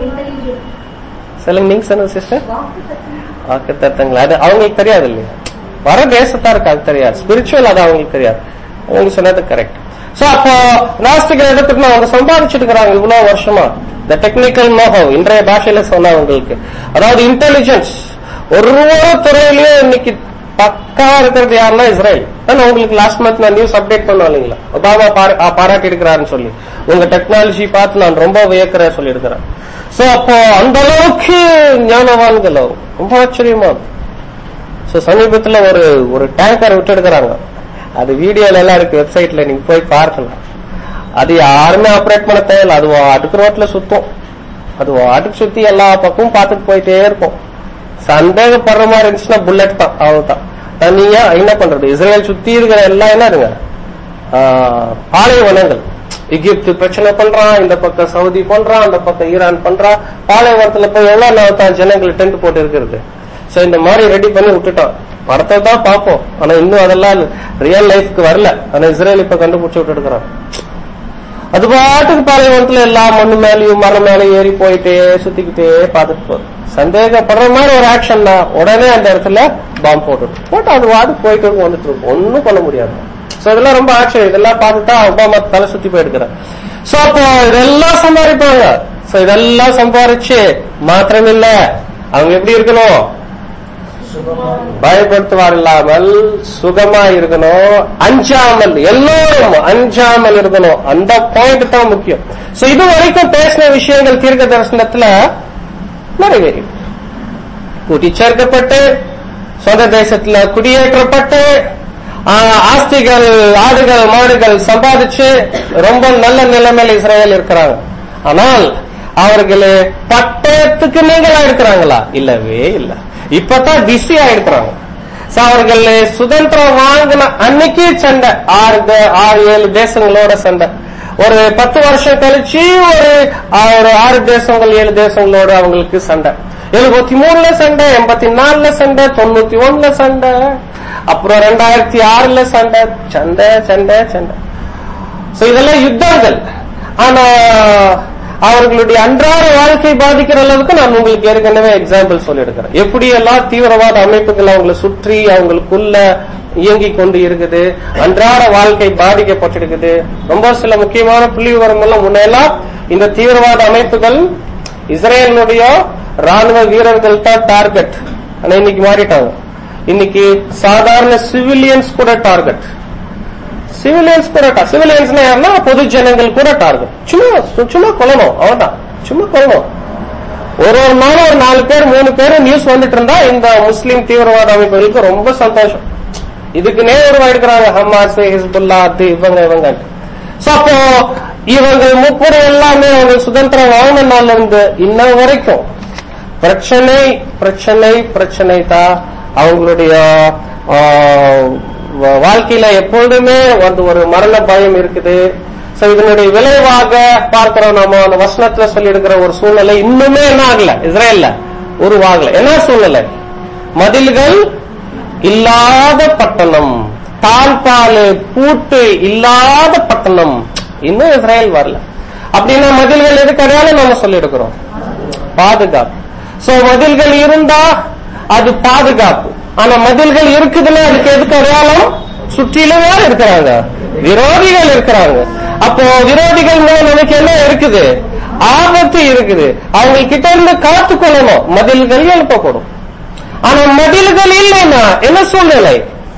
சொல்லுங்க நீங்க சொன்ன சிஸ்டர் வாக்கு தத்தங்கள் அது அவங்களுக்கு தெரியாது இல்லையா வர தேசத்தாருக்கு அது தெரியாது ஸ்பிரிச்சுவல் அது அவங்களுக்கு தெரியாது அவங்க சொன்னது கரெக்ட் சோ அப்போ நாஸ்திகள் எதிர்த்துட்டு அவங்க சம்பாதிச்சிட்டு இருக்கிறாங்க இவ்வளவு வருஷமா இந்த டெக்னிக்கல் நோஹவ் இன்றைய பாஷையில சொன்னா உங்களுக்கு அதாவது இன்டெலிஜென்ஸ் ஒரு ஒரு துறையிலயும் இன்னைக்கு பக்கா இருக்கிறது யாருன்னா இஸ்ரேல் நான் உங்களுக்கு லாஸ்ட் மந்த் நான் நியூஸ் அப்டேட் பண்ணோம் இல்லைங்களா ஒபாமா பாராட்டி இருக்கிறாருன்னு சொல்லி உங்க டெக்னாலஜி பார்த்து நான் ரொம்ப வியக்கிறேன் சொல்லி இருக்கிறேன் சோ அப்போ அந்த அளவுக்கு ஞானவான்கள் அவங்க. ரொம்ப ஆச்சரியமா சோ சமீபத்துல ஒரு ஒரு டேங்கர் விட்டு எடுக்கிறாங்க அது வீடியோல எல்லாம் இருக்கு வெப்சைட்ல நீங்க போய் பார்க்கலாம் அது யாருமே ஆப்ரேட் பண்ண தேவையில்ல அது அடுக்கு ரோட்ல சுத்தும் அது வாட்டுக்கு சுத்தி எல்லா பக்கமும் பார்த்துட்டு போயிட்டே இருக்கும் சந்தேகப்படுற மாதிரி இருந்துச்சுன்னா புல்லட் தான் அவ்வளவுதான் தனியா என்ன பண்றது இஸ்ரேல் சுத்தி இருக்கிற எல்லாம் என்ன இருங்க ஆஹ், பாலைவனங்கள் எகிப்து பிரச்சனை பண்றான் இந்த பக்கம் சவுதி பண்றான் அந்த பக்கம் ஈரான் பண்றான் பாலைவனத்துல போய் எவ்வளவு நாள் தான் ஜனங்கள் டென்ட் போட்டு இருக்கிறது சோ இந்த மாதிரி ரெடி பண்ணி விட்டுட்டோம் படத்தை தான் பார்ப்போம் ஆனா இன்னும் அதெல்லாம் ரியல் லைஃப்க்கு வரல ஆனா இஸ்ரேல் இப்ப கண்டுபிடிச்சு விட்டு இருக்கிறான் அது பாட்டுக்கு பாலைவனத்துல எல்லா மண்ணு மேலயும் மரம் மேல ஏறி போயிட்டே சுத்திக்கிட்டே பார்த்துட்டு போகுது சந்தேகப்படுற மாதிரி ஒரு ஆக்ஷன் தான் உடனே அந்த இடத்துல பாம்பு போட்டு போட்டு அது வாடு போயிட்டு இருக்கும், வந்துட்டு இருக்கும் ஒண்ணும் பண்ண முடியாது சோ இதெல்லாம் ரொம்ப ஆக்ஷன் இதெல்லாம் பார்த்துட்டா ஒபாமா தலை சுத்தி போயிருக்கிறார் சோ அப்போ இதெல்லாம் சம்பாதிப்பாங்க சோ இதெல்லாம் சம்பாரிச்சு மாத்திரம் இல்ல அவங்க எப்படி இருக்கணும் பயப்படுத்துவார் இல்லாமல் சுகமா இருக்கணும் அஞ்சாமல் எல்லோரும் அஞ்சாமல் இருக்கணும் அந்த பாயிண்ட் தான் முக்கியம் சோ இது வரைக்கும் பேசின விஷயங்கள் தீர்க்க தரிசனத்துல நிறைவேறி கூட்டி சேர்க்கப்பட்டு சொந்த தேசத்துல குடியேற்றப்பட்டு ஆஹ், ஆஸ்திகள் ஆடுகள் மாடுகள் சம்பாதிச்சு ரொம்ப நல்ல நிலைமையில இஸ்ரேல் இருக்கிறாங்க ஆனால் அவர்களே பட்டயத்துக்கு நீங்களா இருக்கிறாங்களா இல்லவே இல்ல இப்பதான் பிஸியா இருக்கிறாங்க So, அவர்கள் சுதந்திரம் வாங்கின அன்னைக்கு சண்டை ஆறு தே- ஆறு ஏழு தேசங்களோட சண்டை ஒரு பத்து வருஷம் கழிச்சு ஒரு ஆ- ஒரு ஆறு தேசங்கள் ஏழு தேசங்களோட அவங்களுக்கு சண்டை எழுபத்தி மூணுல சண்டை எண்பத்தி நாலுல சண்டை தொண்ணூத்தி ஒண்ணுல சண்டை அப்புறம் ரெண்டாயிரத்தி ஆறுல சண்டை சண்டை சண்டை சண்டை சோ இதெல்லாம் யுத்தங்கள் ஆனா அவர்களுடைய அன்றாட வாழ்க்கை பாதிக்கிற அளவுக்கு நான் உங்களுக்கு ஏற்கனவே எக்ஸாம்பிள் சொல்லியிருக்கிறேன் எப்படி எல்லாம் தீவிரவாத அமைப்புகள் அவங்களை சுற்றி அவங்களுக்குள்ள இயங்கிக் கொண்டு இருக்குது அன்றாட வாழ்க்கை பாதிக்கப்பட்டிருக்குது ரொம்ப சில முக்கியமான புள்ளி விவரம் எல்லாம் முன்னெல்லாம் இந்த தீவிரவாத அமைப்புகள் இஸ்ரேலுடைய ராணுவ வீரர்கள் தான் டார்கெட் ஆனா இன்னைக்கு மாறிட்டாங்க இன்னைக்கு சாதாரண சிவிலியன்ஸ் கூட டார்கெட் சிவிலியன்ஸ் கூட சிவிலியன்ஸ் யாருன்னா பொது ஜனங்கள் கூட டார்கெட் சும்மா சும்மா கொல்லணும் அவ்வளவுதான் சும்மா கொல்லணும் ஒரு ஒரு நாளும் ஒரு நாலு பேர் மூணு பேர் நியூஸ் வந்துட்டு இருந்தா இந்த முஸ்லீம் தீவிரவாத அமைப்புகளுக்கு ரொம்ப சந்தோஷம் இதுக்குன்னே உருவாயிருக்கிறாங்க ஹமாஸ் ஹிஸ்புல்லா அது இவங்க இவங்க சோ அப்போ இவங்க முப்பது எல்லாமே அவங்க சுதந்திரம் வாங்கின நாள்ல இருந்து இன்ன வரைக்கும் பிரச்சனை பிரச்சனை பிரச்சனை தான் அவங்களுடைய ஆஹ், வா- வாழ்க்கையில எப்பொழுதுமே வந்து ஒரு மரண பயம் இருக்குது சோ இதனுடைய விளைவாக பார்க்கிறோம் நம்ம அந்த வசனத்துல சொல்லி இருக்கிற ஒரு சூழ்நிலை இன்னுமே என்ன ஆகல இஸ்ரேல்ல உருவாகல என்ன சூழ்நிலை மதில்கள் இல்லாத பட்டணம் தாழ்பாலு பூட்டு இல்லாத பட்டணம் இன்னும் இஸ்ரேல் வரல அப்படின்னா மதில்கள் எதுக்கு அடையாளம் நம்ம சொல்லி இருக்கிறோம் பாதுகாப்பு சோ மதில்கள் இருந்தா அது பாதுகாப்பு ஆனா மதில்கள் இருக்குதுன்னா அதுக்கு எதுக்கு அடையாளம் சுற்றிலும் யார் இருக்கிறாங்க விரோதிகள் இருக்கிறாங்க அப்போ விரோதிகள் மேல நமக்கு என்ன இருக்குது ஆபத்து இருக்குது அவங்க கிட்ட இருந்து காத்துக்கொள்ளணும் மதில்கள் எழுப்பப்படும் ஆனா மதில்கள் இல்லைன்னா என்ன சூழ்நிலை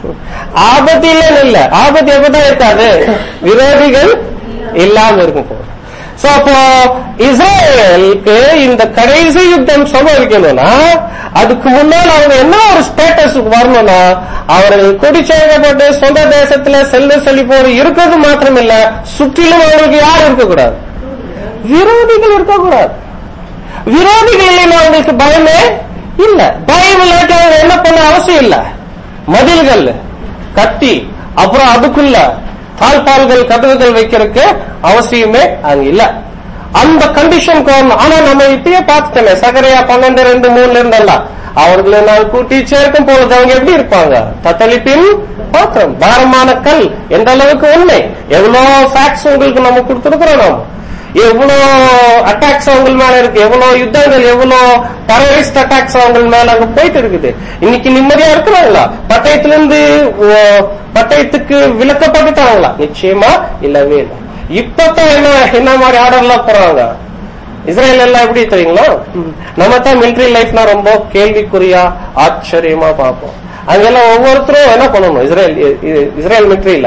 ஆபத்து இல்லைன்னு இல்ல ஆபத்து எப்பதான் இருக்காது விரோதிகள் இல்லாம இருக்கும் போது சோ அப்போ இஸ்ரேலுக்கு இந்த கடைசி யுத்தம் சம்பவிக்கணும்னா அதுக்கு முன்னால் அவங்க என்ன ஒரு ஸ்டேட்டஸுக்கு வரணும்னா அவர்கள் குடி சேர்க்கப்பட்டு சொந்த தேசத்துல செல்ல செழிப்போர் இருக்கிறது மாத்திரம் இல்ல சுற்றிலும் அவங்களுக்கு யார் இருக்கக்கூடாது விரோதிகள் இருக்கக்கூடாது விரோதிகள் இல்லைன்னா அவங்களுக்கு பயமே இல்ல பயம் இல்லாட்டி அவங்க என்ன பண்ண அவசியம் இல்ல மதில்கள் கட்டி அப்புறம் அதுக்குள்ள தாழ்பால்கள் கதவுகள் வைக்கிறதுக்கு அவசியமே அங்க இல்ல அந்த கண்டிஷன் வரணும் ஆனா நம்ம இப்பயே பார்த்துட்டோமே சகரையா பன்னெண்டு ரெண்டு மூணுல இருந்தெல்லாம் அவர்களை நான் கூட்டி சேர்க்கும் பொழுது அவங்க எப்படி இருப்பாங்க தத்தளிப்பின் பாத்திரம் பாரமான கல் எந்த அளவுக்கு உண்மை எவ்வளவு ஃபேக்ட்ஸ் உங்களுக்கு நம்ம கொடுத்துருக்கிறோம் நாம எவ்வளோ அட்டாக்ஸ் அவங்க மேல இருக்கு எவ்வளவு யுத்தங்கள் எவ்வளவு டெரரிஸ்ட் அட்டாக்ஸ் அவங்க மேல அங்க போயிட்டு இருக்குது இன்னைக்கு நிம்மதியா இருக்கிறாங்களா பட்டயத்திலிருந்து ஓ, பட்டயத்துக்கு விலக்கப்பட்டுட்டாங்களா நிச்சயமா இல்லவே இல்லை இப்பதான் என்ன என்ன மாதிரி ஆர்டர்லாம் போறாங்க இஸ்ரேல் எல்லாம் எப்படி தெரியுங்களா நம்ம தான் மிலிட்டரி லைஃப்னா ரொம்ப கேள்விக்குறியா ஆச்சரியமா பார்ப்போம் அங்கெல்லாம் ஒவ்வொருத்தரும் என்ன பண்ணணும் இஸ்ரேல் இ- இ- இஸ்ரேல் மிலிட்டரியில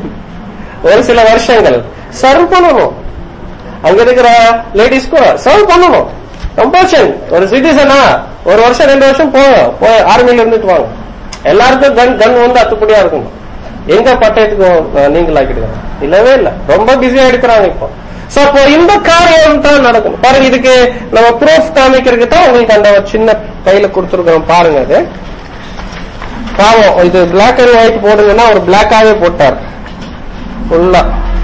ஒரு சில வருஷங்கள் சர்வ் பண்ணணும் அங்க இருக்கிற லேடிஸ்க்கும் சர்வ் பண்ணணும் கம்பல்ஷன் ஒரு சிட்டிசனா ஒரு வருஷம் ரெண்டு வருஷம் போங்க போய் ஆர்மியில இருந்துட்டு வாங்க எல்லாருக்கும் கன் கன் வந்து அத்துப்படியா இருக்கும் எங்க பட்டயத்துக்கு அஹ், நீங்கள் ஆக்கிடுங்க இல்லவே இல்ல ரொம்ப பிஸியா எடுக்கிறாங்க இப்போ சோ அப்போ இந்த காரியம் தான் நடக்கும் பாருங்க இதுக்கு நம்ம ப்ரூஃப் காமிக்கிறதுக்கு தான் உங்களுக்கு அந்த ஒரு சின்ன கையில கொடுத்துருக்கோம் பாருங்க அது பாவம் இது பிளாக் அண்ட் ஒயிட் போடுங்கன்னா அவர் பிளாக்காவே போட்டார் ஃபுல்லா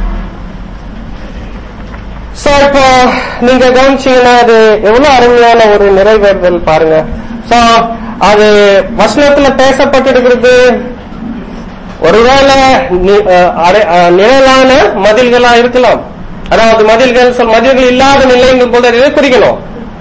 சோ இப்போ நீங்க கவனிச்சீங்கன்னா அது எவ்வளவு அருமையான ஒரு நிறைவேறுதல் பாருங்க சோ அது வசனத்துல பேசப்பட்டிருக்கிறது ஒருவேளை நி- அஹ் அரை- அஹ் நிழலான மதில்களா இருக்கலாம் அதாவது மதில்கள் சொல் மதில்கள் இல்லாத நிலைங்கும் போது அதை எதை குறிக்கணும்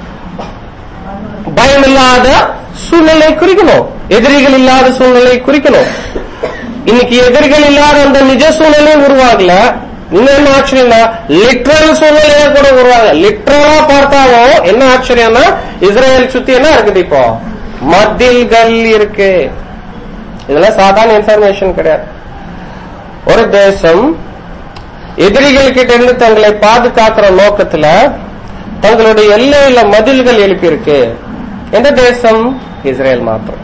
பயம் இல்லாத சூழ்நிலை குறிக்கணும் எதிரிகள் இல்லாத சூழ்நிலை குறிக்கணும் இன்னைக்கு எதிரிகள் இல்லாத அந்த நிஜ சூழ்நிலை உருவாகல இன்னும் என்ன ஆச்சரியம்னா லிட்ரல் சூழ்நிலையா கூட உருவாகல லிட்ரலா பார்த்தாலும் என்ன ஆச்சரியம்னா இஸ்ரேல் சுத்தி என்ன இருக்குது இப்போ மதில்கள் இருக்கு இதெல்லாம் சாதாரண இன்ஃபர்மேஷன் கிடையாது ஒரு தேசம் எதிரிகள் கிட்ட இருந்து தங்களை பாதுகாக்கிற நோக்கத்துல தங்களுடைய எல்லையில மதில்கள் எழுப்பியிருக்கு எந்த தேசம் இஸ்ரேல் மாத்திரம்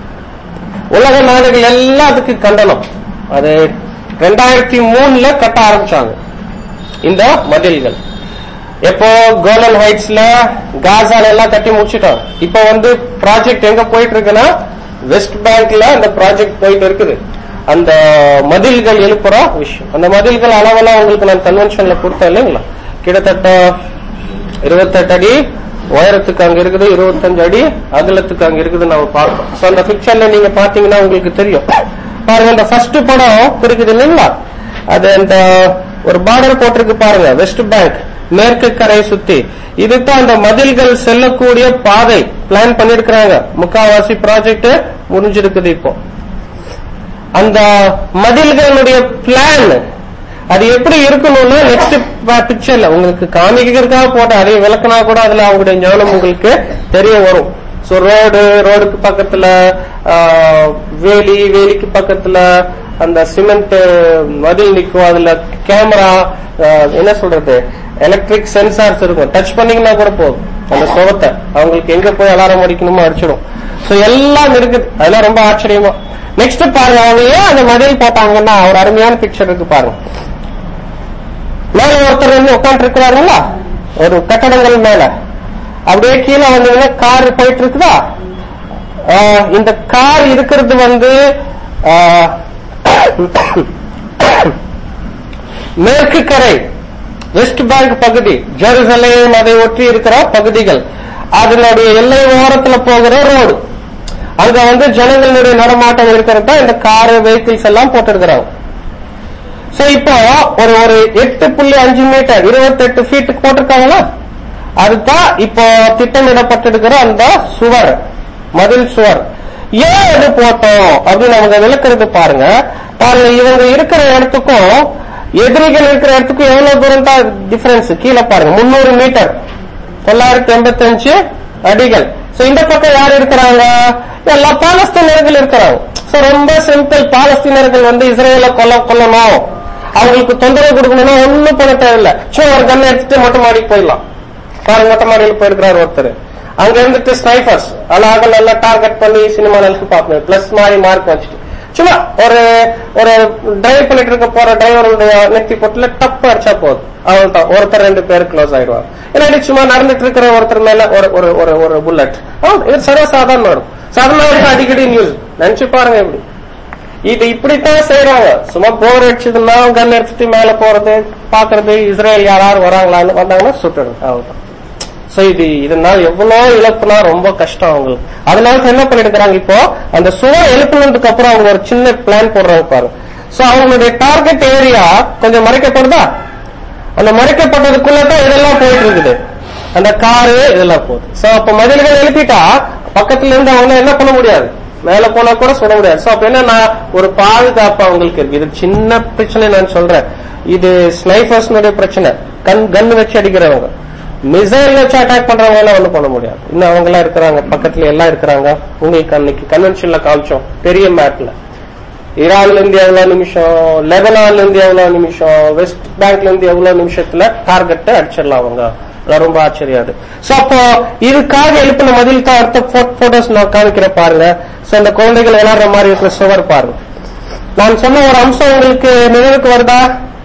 உலக நாடுகள் எல்லாம் அதுக்கு கண்டனம் அது ரெண்டாயிரத்தி மூணுல கட்ட ஆரம்பிச்சாங்க இந்த மதில்கள் எப்போ கோலன் ஹைட்ஸ்ல காசால எல்லாம் கட்டி முடிச்சிட்டோம் இப்போ வந்து ப்ராஜெக்ட் எங்க போயிட்டு இருக்குன்னா வெஸ்ட் பேங்க்ல அந்த ப்ராஜெக்ட் போயிட்டு இருக்குது அந்த மதில்கள் எழுப்புற விஷயம் அந்த மதில்கள் அளவெல்லாம் உங்களுக்கு நான் கன்வென்ஷன்ல கொடுத்தேன் இல்லைங்களா கிட்டத்தட்ட இருபத்தெட்டு அடி உயரத்துக்கு அங்க இருக்குது இருபத்தஞ்சு அடி அகலத்துக்கு அங்க இருக்குது நம்ம பார்ப்போம் சோ அந்த பிக்சர்ல நீங்க பாத்தீங்கன்னா உங்களுக்கு தெரியும் பாருங்க இந்த ஃபர்ஸ்ட் படம் இருக்குது இல்லைங்களா அது அந்த ஒரு பார்டர் போட்டிருக்கு பாருங்க வெஸ்ட் பேங்க் மேற்கு கரை சுத்தி இதுதான் அந்த மதில்கள் செல்லக்கூடிய பாதை பிளான் பண்ணிருக்கிறாங்க முக்காவாசி ப்ராஜெக்ட் முடிஞ்சிருக்குது இப்போ அந்த மதில்களுடைய பிளான் அது எப்படி இருக்கணும்னா நெக்ஸ்ட் பிக்சர்ல உங்களுக்கு காமிக்கிறதுக்காக போட்ட அதே விளக்குனா கூட அதுல அவங்களுடைய ஞானம் உங்களுக்கு தெரிய வரும் சோ ரோடு ரோடுக்கு பக்கத்துல ஆஹ், வேலி வேலிக்கு பக்கத்துல அந்த சிமெண்ட் மதில் நிற்கும் அதுல கேமரா என்ன சொல்றது எலக்ட்ரிக் சென்சார்ஸ் இருக்கும் டச் பண்ணீங்கன்னா கூட போதும் அந்த சுவத்தை அவங்களுக்கு எங்க போய் அலாரம் அடிக்கணுமோ அடிச்சிடும் சோ எல்லாம் இருக்குது அதெல்லாம் ரொம்ப ஆச்சரியமா நெக்ஸ்ட் பாருங்க அவங்க ஏன் அந்த மதில் போட்டாங்கன்னா ஒரு அருமையான பிக்சர் இருக்கு பாருங்க மேல ஒருத்தர் வந்து உட்காந்து இருக்கிறாருங்களா ஒரு கட்டடங்கள் மேல அப்படியே கீழே வந்தீங்கன்னா கார் போயிட்டு இருக்குதா ஆஹ் இந்த கார் இருக்கிறது வந்து ஆஹ், மேற்கு கரை வெஸ்ட் பேங்க் பகுதி ஜெருசலேம் அதை ஒட்டி இருக்கிற பகுதிகள் அதனுடைய எல்லை ஓரத்துல போகிற ரோடு அங்க வந்து ஜனங்களுடைய நடமாட்டம் இருக்கிறது தான் இந்த காரு வெஹிக்கிள்ஸ் எல்லாம் போட்டிருக்கிறாங்க சோ இப்போ ஒரு ஒரு எட்டு புள்ளி அஞ்சு மீட்டர் இருபத்தெட்டு ஃபீட்டுக்கு போட்டிருக்காங்களா அதுதான் இப்போ திட்டமிடப்பட்டிருக்கிற அந்த சுவர் மதில் சுவர் ஏன் அது போட்டோம் அப்படின்னு அவங்க விளக்குறது பாருங்க பாருங்க இவங்க இருக்கிற இடத்துக்கும் எதிரிகள் இருக்கிற இடத்துக்கும் எவ்வளவு தூரம் தான் டிஃபரன்ஸ் கீழே பாருங்க முன்னூறு மீட்டர் தொள்ளாயிரத்தி எண்பத்தஞ்சு அடிகள் சோ இந்த பக்கம் யார் இருக்கிறாங்க எல்லா பாலஸ்தீனர்கள் இருக்கிறாங்க சோ ரொம்ப சிம்பிள் பாலஸ்தீனர்கள் வந்து இஸ்ரேல கொல்ல கொல்லணும் அவங்களுக்கு தொந்தரவு கொடுக்கணும்னா ஒண்ணும் பண்ண தேவையில்லை சும்மா ஒரு கண்ணை எடுத்துட்டு மொட்டை மாடிக்கு போயிடலாம் பாருங்க மொட்டை மாடியில் போயிருக்கிறார் ஒருத்தர் அங்க இருந்துட்டு ஸ்னைஃபர்ஸ் அழகாக நல்லா டார்கெட் பண்ணி சினிமால பார்க்கணும் பிளஸ் மாதிரி மார்க் வச்சுட்டு சும்மா ஒரு ஒரு டிரைவ் பண்ணிட்டு இருக்க போற டிரைவருடைய நெத்தி போட்டுல டப் அடிச்சா போதும் அவ்வளவுதான் ஒருத்தர் ரெண்டு பேர் க்ளோஸ் ஆயிடுவாங்க இல்லாட்டி சும்மா நடந்துட்டு இருக்கிற ஒருத்தர் மேல ஒரு ஒரு ஒரு ஒரு புல்லட் இது சர்வசாதாரண வரும் சாதாரண அடிக்கடி நியூஸ் நினைச்சு பாருங்க எப்படி இது இப்படித்தான் செய்யறாங்க சும்மா போர் அடிச்சதுன்னா கன் எடுத்துட்டு மேல போறது பாக்குறது இஸ்ரேல் யாராவது வராங்களான்னு வந்தாங்கன்னா சுட்டுறது அவ்வளவுதான் சோ இது இதனால எவ்வளவு இழப்புனா ரொம்ப கஷ்டம் அவங்களுக்கு அதனால என்ன பண்ணிருக்கிறாங்க இப்போ அந்த சுவர் எழுப்புனதுக்கு அப்புறம் அவங்க ஒரு சின்ன பிளான் போடுறாங்க பாருங்க சோ அவங்களுடைய டார்கெட் ஏரியா கொஞ்சம் மறைக்கப்படுதா அந்த மறைக்கப்பட்டதுக்குள்ளதான் இதெல்லாம் போயிட்டு இருக்குது அந்த காரு இதெல்லாம் போகுது சோ அப்ப மதில்கள் எழுப்பிட்டா பக்கத்துல இருந்து அவங்க என்ன பண்ண முடியாது மேல போனா கூட சுட முடியாது சோ அப்ப என்னன்னா ஒரு பாதுகாப்பு அவங்களுக்கு இருக்கு இது சின்ன பிரச்சனை நான் சொல்றேன் இது ஸ்னைஃபர்ஸ்னுடைய பிரச்சனை கன் கன் வச்சு அடிக்கிறவங்க மிசைல் வச்சு அட்டாக் பண்றவங்க எல்லாம் ஒண்ணும் பண்ண முடியாது இன்னும் அவங்க எல்லாம் இருக்கிறாங்க பக்கத்துல எல்லாம் இருக்கிறாங்க உங்களுக்கு அன்னைக்கு கன்வென்ஷன்ல காமிச்சோம் பெரிய மேப்ல ஈரான்ல இருந்து எவ்வளவு நிமிஷம் லெபனான்ல இருந்து எவ்வளவு நிமிஷம் வெஸ்ட் பேங்க்ல இருந்து எவ்வளவு நிமிஷத்துல டார்கெட் அடிச்சிடலாம் அவங்க அதெல்லாம் ரொம்ப ஆச்சரியம் அது சோ அப்போ இதுக்காக எழுப்பின மதில் தான் அடுத்த போட்டோஸ் நான் காமிக்கிற பாருங்க சோ அந்த குழந்தைகள் விளையாடுற மாதிரி இருக்கிற சுவர் பாருங்க நான் சொன்ன ஒரு அம்சம் உங்களுக்கு நினைவுக்கு வருதா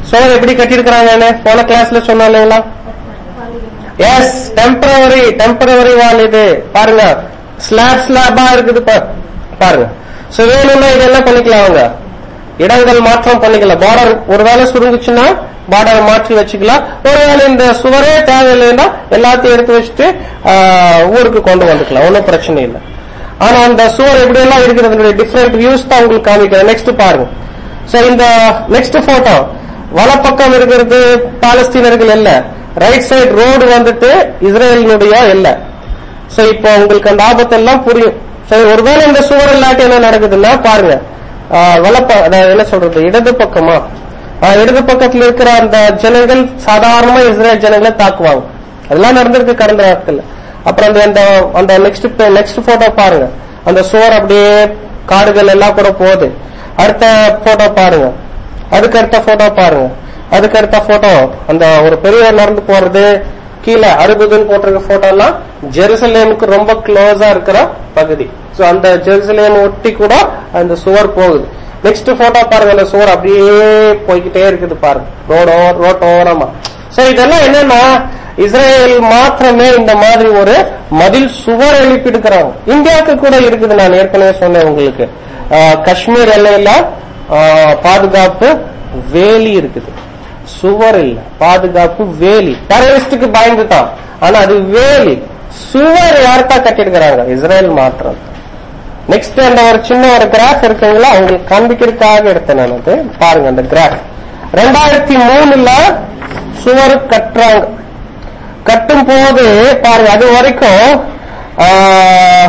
சுவர் எப்படி கட்டியிருக்கிறாங்கன்னு போன கிளாஸ்ல சொன்னோம் இல்லைங்களா எஸ் டெம்பரவரி டெம்பரவரி வால் இது பாருங்க ஸ்லாப் ஸ்லாபா இருக்குது பா- பாருங்க சோ வேணும்னா இது என்ன பண்ணிக்கலாம் அவங்க இடங்கள் மாற்றம் பண்ணிக்கலாம் பார்டர் ஒருவேளை சுருங்குச்சுன்னா பார்டர் மாற்றி வச்சுக்கலாம் ஒருவேளை இந்த சுவரே தேவையில்லைன்னா எல்லாத்தையும் எடுத்து வச்சுட்டு ஆஹ், ஊருக்கு கொண்டு வந்துக்கலாம் ஒன்றும் பிரச்சனை இல்லை ஆனா அந்த சுவர் எப்படி எல்லாம் இருக்கிறது டிஃப்ரெண்ட் வியூஸ் தான் உங்களுக்கு காமிக்கிறேன் நெக்ஸ்ட் பாருங்க சோ இந்த நெக்ஸ்ட் போட்டோ வலப்பக்கம் இருக்கிறது பாலஸ்தீனர்கள் இல்ல ரைட் சைடு ரோடு வந்துட்டு இஸ்ரேலினுடைய இல்ல சோ இப்போ உங்களுக்கு அந்த ஆபத்து எல்லாம் புரியும் சரி ஒருவேளை இந்த சுவர் இல்லாட்டி என்ன நடக்குதுன்னா பாருங்க ஆஹ் வலப்ப அதாவது என்ன சொல்றது இடது பக்கமா ஆஹ் இடது பக்கத்துல இருக்கிற அந்த ஜனங்கள் சாதாரணமா இஸ்ரேல் ஜனங்களை தாக்குவாங்க அதெல்லாம் நடந்திருக்கு கடந்த நாட்கள்ல அப்புறம் அந்த அந்த அந்த நெக்ஸ்ட் நெக்ஸ்ட் போட்டோ பாருங்க அந்த சுவர் அப்படியே காடுகள் எல்லாம் கூட போகுது அடுத்த போட்டோ பாருங்க அதுக்கு அடுத்த போட்டோ பாருங்க அதுக்கு அடுத்த போட்டோ அந்த ஒரு பெரியவர் நடந்து போறது கீழே அறுபதுன்னு போட்டிருக்க போட்டோ எல்லாம் ஜெருசலேமுக்கு ரொம்ப க்ளோஸா இருக்கிற பகுதி சோ அந்த ஜெருசலேம் ஒட்டி கூட அந்த சுவர் போகுது நெக்ஸ்ட் போட்டோ பாருங்க அந்த சுவர் அப்படியே போய்கிட்டே இருக்குது பாருங்க ரோடோ ரோட்டோரமா சோ இதெல்லாம் என்னன்னா இஸ்ரேல் மாத்திரமே இந்த மாதிரி ஒரு மதில் சுவர் எழுப்பிடுக்கிறாங்க இந்தியாவுக்கு கூட இருக்குது நான் ஏற்கனவே சொன்னேன் உங்களுக்கு ஆஹ், காஷ்மீர் எல்லையில ஆஹ், பாதுகாப்பு வேலி இருக்குது சுவர் இல்ல பாதுகாப்பு வேலி டெரரிஸ்டுக்கு பயந்து தான் ஆனா அது வேலி சுவர் யாருக்கா கட்டிருக்கிறாங்க இஸ்ரேல் மாத்திரம் நெக்ஸ்ட் அந்த ஒரு சின்ன ஒரு கிராஃப் இருக்குங்களா உங்களுக்கு காண்பிக்கிறதுக்காக எடுத்தேன் நான் அது பாருங்க அந்த கிராஃப் ரெண்டாயிரத்தி மூணுல சுவர் கட்டுறாங்க கட்டும் போது பாருங்க அது வரைக்கும் ஆஹ்,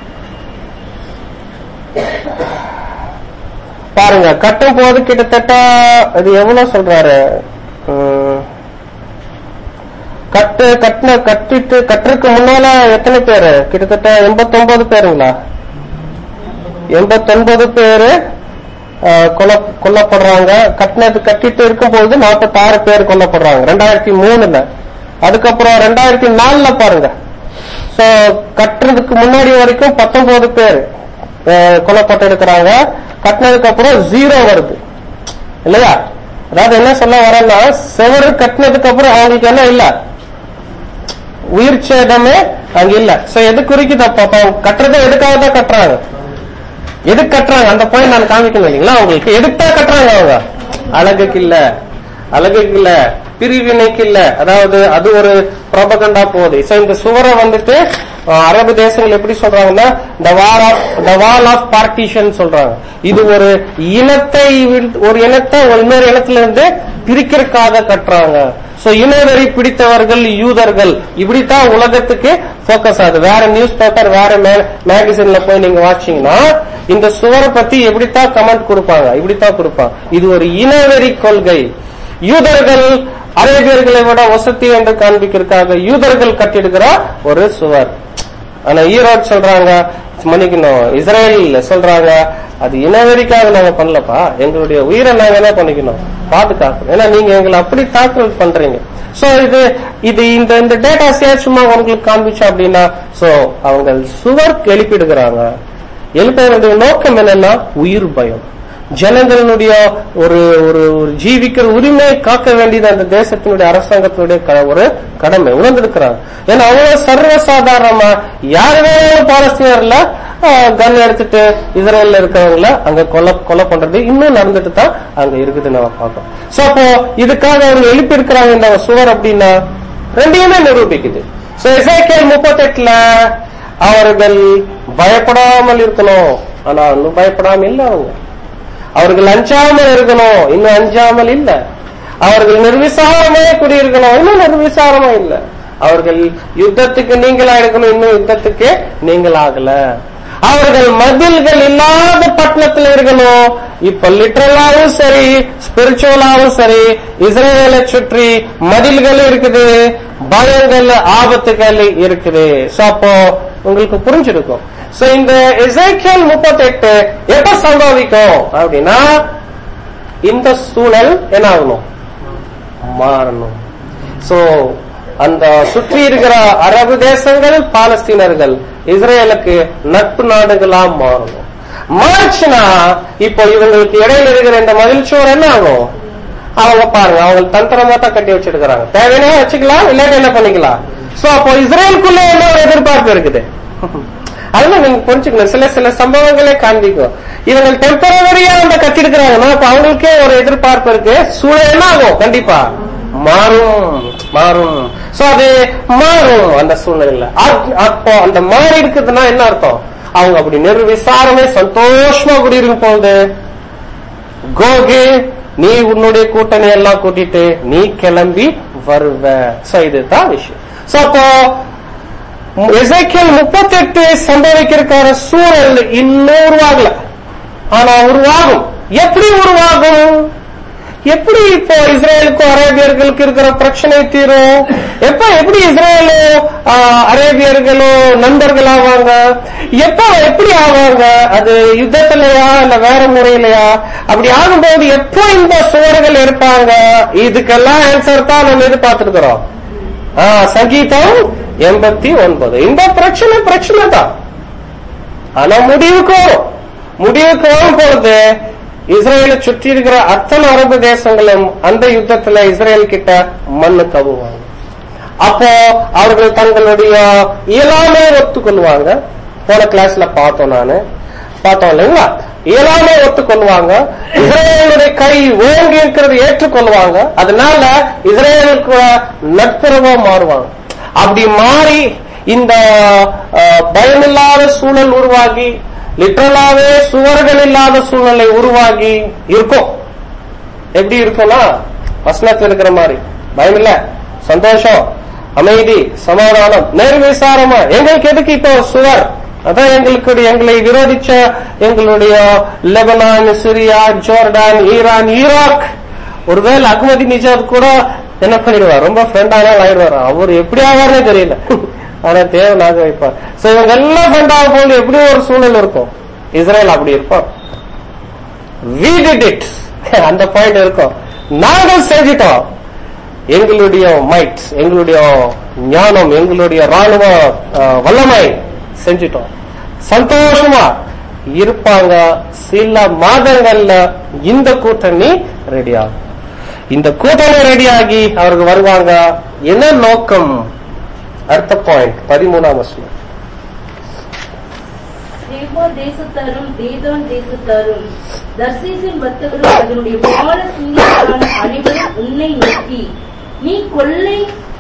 பாருங்க கட்டும் போது கிட்டத்தட்ட அது எவ்வளவு சொல்றாரு உம், கட்டு கட்டின கட்டிட்டு கட்டுறதுக்கு முன்னால எத்தனை பேரு கிட்டத்தட்ட எண்பத்தொன்பது பேருங்களா எண்பத்தொன்பது பேரு ஆஹ், கொல்ல கொல்லப்படுறாங்க கட்டினது கட்டிட்டு இருக்கும்போது நாற்பத்தாறு பேர் கொல்லப்படுறாங்க ரெண்டாயிரத்தி மூணுல அதுக்கப்புறம் ரெண்டாயிரத்தி நாலுல பாருங்க சோ கட்டுறதுக்கு முன்னாடி வரைக்கும் பத்தொன்பது பேர் ஆஹ், கொல்லப்பட்டு இருக்கிறாங்க கட்டினதுக்கு அப்புறம் ஜீரோ வருது இல்லையா அதாவது என்ன சொல்ல வரேன்னா செவரு கட்டினதுக்கு அப்புறம் அவங்களுக்கு என்ன இல்ல உயிர் சேதமே அங்க இல்ல சோ எது குறிக்குது அப்ப அப்ப அவங்க கட்டுறதை எதுக்காக தான் கட்டுறாங்க எதுக்கு கட்டுறாங்க அந்த பாயிண்ட் நான் காமிக்கணும் இல்லைங்களா அவங்களுக்கு எதுக்குதான் கட்டுறாங்க அவங்க அழகுக்கு இல்ல அழகுக்கு இல்ல பிரிவினைக்கு இல்ல அதாவது அது ஒரு ப்ரோபகண்டா போகுது சோ இந்த சுவரை வந்துட்டு அஹ், அரபு தேசங்கள் எப்படி சொல்றாங்கன்னா the wall of the wall of partition சொல்றாங்க இது ஒரு இனத்தை வி- ஒரு இனத்தை ஒரு இன்னொரு இனத்துல இருந்து பிரிக்கிறதுக்காக கட்டுறாங்க சோ இனவெறி பிடித்தவர்கள் யூதர்கள் இப்படித்தான் உலகத்துக்கு போக்கஸ் ஆகுது வேற நியூஸ் பேப்பர் வேற மேகசின்ல போய் நீங்க வாட்சிங்கன்னா இந்த சுவரை பத்தி எப்படித்தான் கமெண்ட் கொடுப்பாங்க இப்படித்தான் கொடுப்பாங்க இது ஒரு இனவெறி கொள்கை யூதர்கள் அரேபியர்களை விட வசதி என்று காண்பிக்கிறதுக்காக யூதர்கள் கட்டிடுகிற ஒரு சுவர் ஆனா ஈரோடு சொல்றாங்க மன்னிக்கணும் இஸ்ரேல் சொல்றாங்க அது இனவெறிக்காக நாங்க பண்ணலப்பா எங்களுடைய உயிரை நாங்க என்ன பண்ணிக்கணும் பாதுகாக்கணும் ஏன்னா நீங்க எங்களை அப்படி தாக்குதல் பண்றீங்க சோ இது இது இந்த இந்த டேட்டா சும்மா உங்களுக்கு காண்பிச்சோம் அப்படின்னா சோ அவங்க சுவர் எழுப்பிடுகிறாங்க எழுப்புவதனுடைய நோக்கம் என்னன்னா உயிர் பயம் ஜனங்களுடைய ஒரு ஒரு ஒரு ஜீவிக்கிற உரிமையை காக்க வேண்டியது அந்த தேசத்தினுடைய அரசாங்கத்தினுடைய க- ஒரு கடமை உணர்ந்திருக்கிறாங்க ஏன்னா அவ்வளவு சர்வசாதாரணமா யாரு வேணாலும் பாலஸ்தீனர்ல கன் எடுத்துட்டு இஸ்ரேல்ல இருக்கிறவங்கள அங்க கொலை கொலை பண்றது இன்னும் நடந்துட்டு தான் அங்க இருக்குது நம்ம பார்க்கோம் சோ அப்போ இதுக்காக அவங்க எழுப்பி இருக்கிறாங்க இந்த சுவர் அப்படின்னா ரெண்டையுமே நிரூபிக்குது சோ இசைக்கேல் முப்பத்தெட்டுல அவர்கள் பயப்படாமல் இருக்கணும் ஆனா இன்னும் பயப்படாம இல்ல அவங்க அவர்கள் அஞ்சாமல் இருக்கணும் இன்னும் அஞ்சாமல் இல்ல அவர்கள் நிர்விசாரமே குடியிருக்கணும் இன்னும் நிர்விசாரமா இல்ல அவர்கள் யுத்தத்துக்கு நீங்களா இருக்கணும் இன்னும் யுத்தத்துக்கு நீங்கள் ஆகல அவர்கள் மதில்கள் இல்லாத பட்டணத்துல இருக்கணும் இப்ப லிட்டரலாவும் சரி ஸ்பிரிச்சுவலாவும் சரி இஸ்ரேலை சுற்றி மதில்கள் இருக்குது பயங்கள் ஆபத்துகள் இருக்குது சோ அப்போ உங்களுக்கு புரிஞ்சிருக்கும் சோ இந்த எசேக்கியல் முப்பத்தெட்டு எப்ப சம்பவிக்கும் அப்படின்னா இந்த சூழல் என்ன ஆகணும் மாறணும் சோ அந்த சுற்றி இருக்கிற அரபு தேசங்கள் பாலஸ்தீனர்கள் இஸ்ரேலுக்கு நட்பு நாடுகளா மாறணும் மாறுச்சுன்னா இப்போ இவங்களுக்கு இடையில இருக்கிற இந்த மகிழ்ச்சியோர் என்ன ஆகும் அவங்க பாருங்க அவங்க தந்திரமா தான் கட்டி வச்சிருக்கிறாங்க தேவையான வச்சுக்கலாம் இல்லாட்டி என்ன பண்ணிக்கலாம் சோ அப்போ இஸ்ரேலுக்குள்ள என்ன ஒரு எதிர்பார்ப்பு இருக்குது அதெல்லாம் நீங்க புரிஞ்சுக்கணும் சில சில சம்பவங்களே காண்பிக்கும் இவங்க டெம்பரவரியா அந்த கட்டிருக்கிறாங்கன்னா அப்ப அவங்களுக்கே ஒரு எதிர்பார்ப்பு இருக்கு சூழல் என்ன ஆகும் கண்டிப்பா மாறும் மாறும் சோ அது மாறும் அந்த சூழ்நிலையில அப்- அப்போ அந்த மாறி இருக்குதுன்னா என்ன அர்த்தம் அவங்க அப்படி நிர்விசாரமே சந்தோஷமா குடியிருக்கும் போகுது கோகு நீ உன்னுடைய கூட்டணி எல்லாம் கூட்டிட்டு நீ கிளம்பி வருவ சோ இதுதான் விஷயம் சோ அப்போ எசைக்கியல் முப்பத்தி எட்டு சம்பவிக்கிறக்கான சூழல் இன்னும் உருவாகல ஆனா உருவாகும் எப்படி உருவாகும் எப்படி இப்போ இஸ்ரேலுக்கும் அரேபியர்களுக்கு இருக்கிற பிரச்சனை தீரும் எப்ப எப்படி இஸ்ரேலும் ஆஹ், அரேபியர்களும் நண்பர்கள் ஆவாங்க எப்ப எப்படி ஆவாங்க அது யுத்தத்திலயா இல்ல வேற முறையிலயா அப்படி ஆகும்போது எப்போ இந்த சுவர்கள் இருப்பாங்க இதுக்கெல்லாம் ஆன்சர் தான் நம்ம எதிர்பார்த்திருக்கிறோம் ஆ, சங்கீதம் எண்பத்தி ஒன்பது இந்த பிரச்சனை பிரச்சனை தான் ஆனா முடிவுக்கு வரும் முடிவுக்கு வரும் பொழுது இஸ்ரேலை சுற்றி இருக்கிற அத்தனை அரபு தேசங்களும் அந்த யுத்தத்துல இஸ்ரேல் கிட்ட மண்ணு கவுவாங்க அப்போ அவர்கள் தங்களுடைய இயலாமை ஒத்துக்கொள்வாங்க போன கிளாஸ்ல பார்த்தோம் நானு பார்த்தோம் இல்லைங்களா இயலாமை ஒத்துக்கொள்வாங்க இஸ்ரேலுடைய கை ஓங்கி இருக்கிறது ஏற்றுக்கொள்வாங்க அதனால இஸ்ரேலுக்கு நட்புறவா மாறுவாங்க அப்படி மாறி இந்த அஹ், பயமில்லாத சூழல் உருவாகி லிட்டரலாவே சுவர்கள் இல்லாத சூழ்நிலை உருவாகி இருக்கும் எப்படி இருக்கும்னா வசனத்தில் இருக்கிற மாதிரி பயம் இல்ல சந்தோஷம் அமைதி சமாதானம் நேர்விசாரமா எங்களுக்கு எதுக்கு இப்போ சுவர் அதான் எங்களுக்கு எங்களை விரோதிச்ச எங்களுடைய Lebanon Syria Jordan Iran Iraq ஒருவேளை அகமதி நிஜாத் கூட என்ன பண்ணிடுவார் ரொம்ப ஃப்ரெண்டான ஆயிடுவார் அவர் எப்படி ஆவார்னே தெரியல ஆனா தேவனாக வைப்பார் சோ இவங்க எல்லாம் ஃப்ரெண்டாக போது எப்படி ஒரு சூழல் இருக்கும் இஸ்ரேல் அப்படி இருப்பார் we did it அந்த பாயிண்ட் இருக்கும் நாங்கள் செஞ்சிட்டோம் எங்களுடைய மைட் எங்களுடைய ஞானம் எங்களுடைய ராணுவ அஹ், வல்லமை செஞ்சிட்டோம் சந்தோஷமா இருப்பாங்க சில மாதங்கள்ல இந்த கூட்டணி ரெடி ஆகும் இந்த கூட்டணி ரெடியாகி அவர்கள் வருவாங்க என்ன நோக்கம் அடுத்த பாயிண்ட் பதிமூணாம் வருஷம் தேவா தேசத்தாரும் தேதான் தேசத்தாரும் தர்சீசின் வர்த்தகரும் அதனுடைய பால சிங்கங்களான அனைவரும் உன்னை நோக்கி நீ கொள்ளை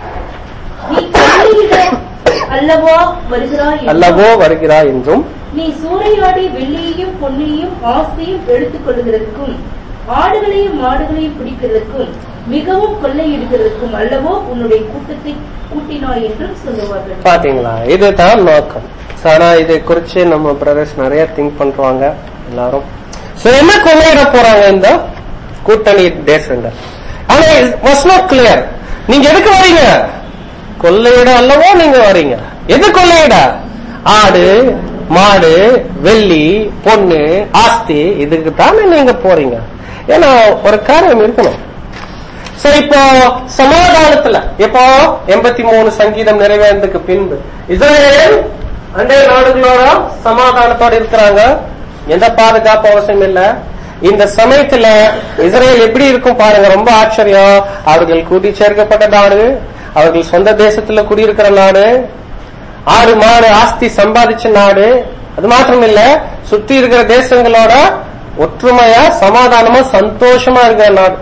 நீ கொள்ளையிட அல்லவா வருகிறாய் என்றும், அல்லவோ வருகிறாய் என்றும் நீ சூறையாடி வெள்ளியையும் பொன்னையும் ஆஸ்தியும் எடுத்துக் கொள்கிறதுக்கும் ஆடுகளையும் மாடுகளையும் பிடிக்கிறதுக்கும் மிகவும் கொள்ளையிடுகிறதுக்கும் அல்லவோ உன்னுடைய கூட்டத்தை கூட்டினாய் என்றும் சொல்லுவார்கள் பாத்தீங்களா இதுதான் நோக்கம் So, ஆனா இதை குறிச்சு நம்ம பிரதர்ஸ் நிறைய திங்க் பண்றாங்க எல்லாரும் சோ என்ன கொள்ளையிட போறாங்க இந்த கூட்டணி தேசங்கள் ஆனா வாஸ் நாட் கிளியர் நீங்க எதுக்கு வரீங்க கொள்ளையிட அல்லவோ நீங்க வரீங்க எது கொள்ளையிட ஆடு மாடு வெள்ளி பொண்ணு ஆஸ்தி இதுக்கு தானே நீங்க போறீங்க ஏன்னா ஒரு காரியம் இருக்கணும் சரி இப்போ சமாதானத்துல இப்போ எண்பத்தி மூணு சங்கீதம் நிறைவேறதுக்கு பின்பு இஸ்ரேல் அண்டைய நாடுகளோட சமாதானத்தோட இருக்கிறாங்க எந்த பாதுகாப்பு அவசியம் இல்ல இந்த சமயத்துல இஸ்ரேல் எப்படி இருக்கும் பாருங்க ரொம்ப ஆச்சரியம் அவர்கள் கூட்டி சேர்க்கப்பட்ட நாடு அவர்கள் சொந்த தேசத்துல குடியிருக்கிற நாடு ஆறு மாடு ஆஸ்தி சம்பாதிச்ச நாடு அது மாத்திரம் இல்ல சுத்தி இருக்கிற தேசங்களோட ஒற்றுமையா சமாதானமா சந்தோஷமா இருக்கிற நாடு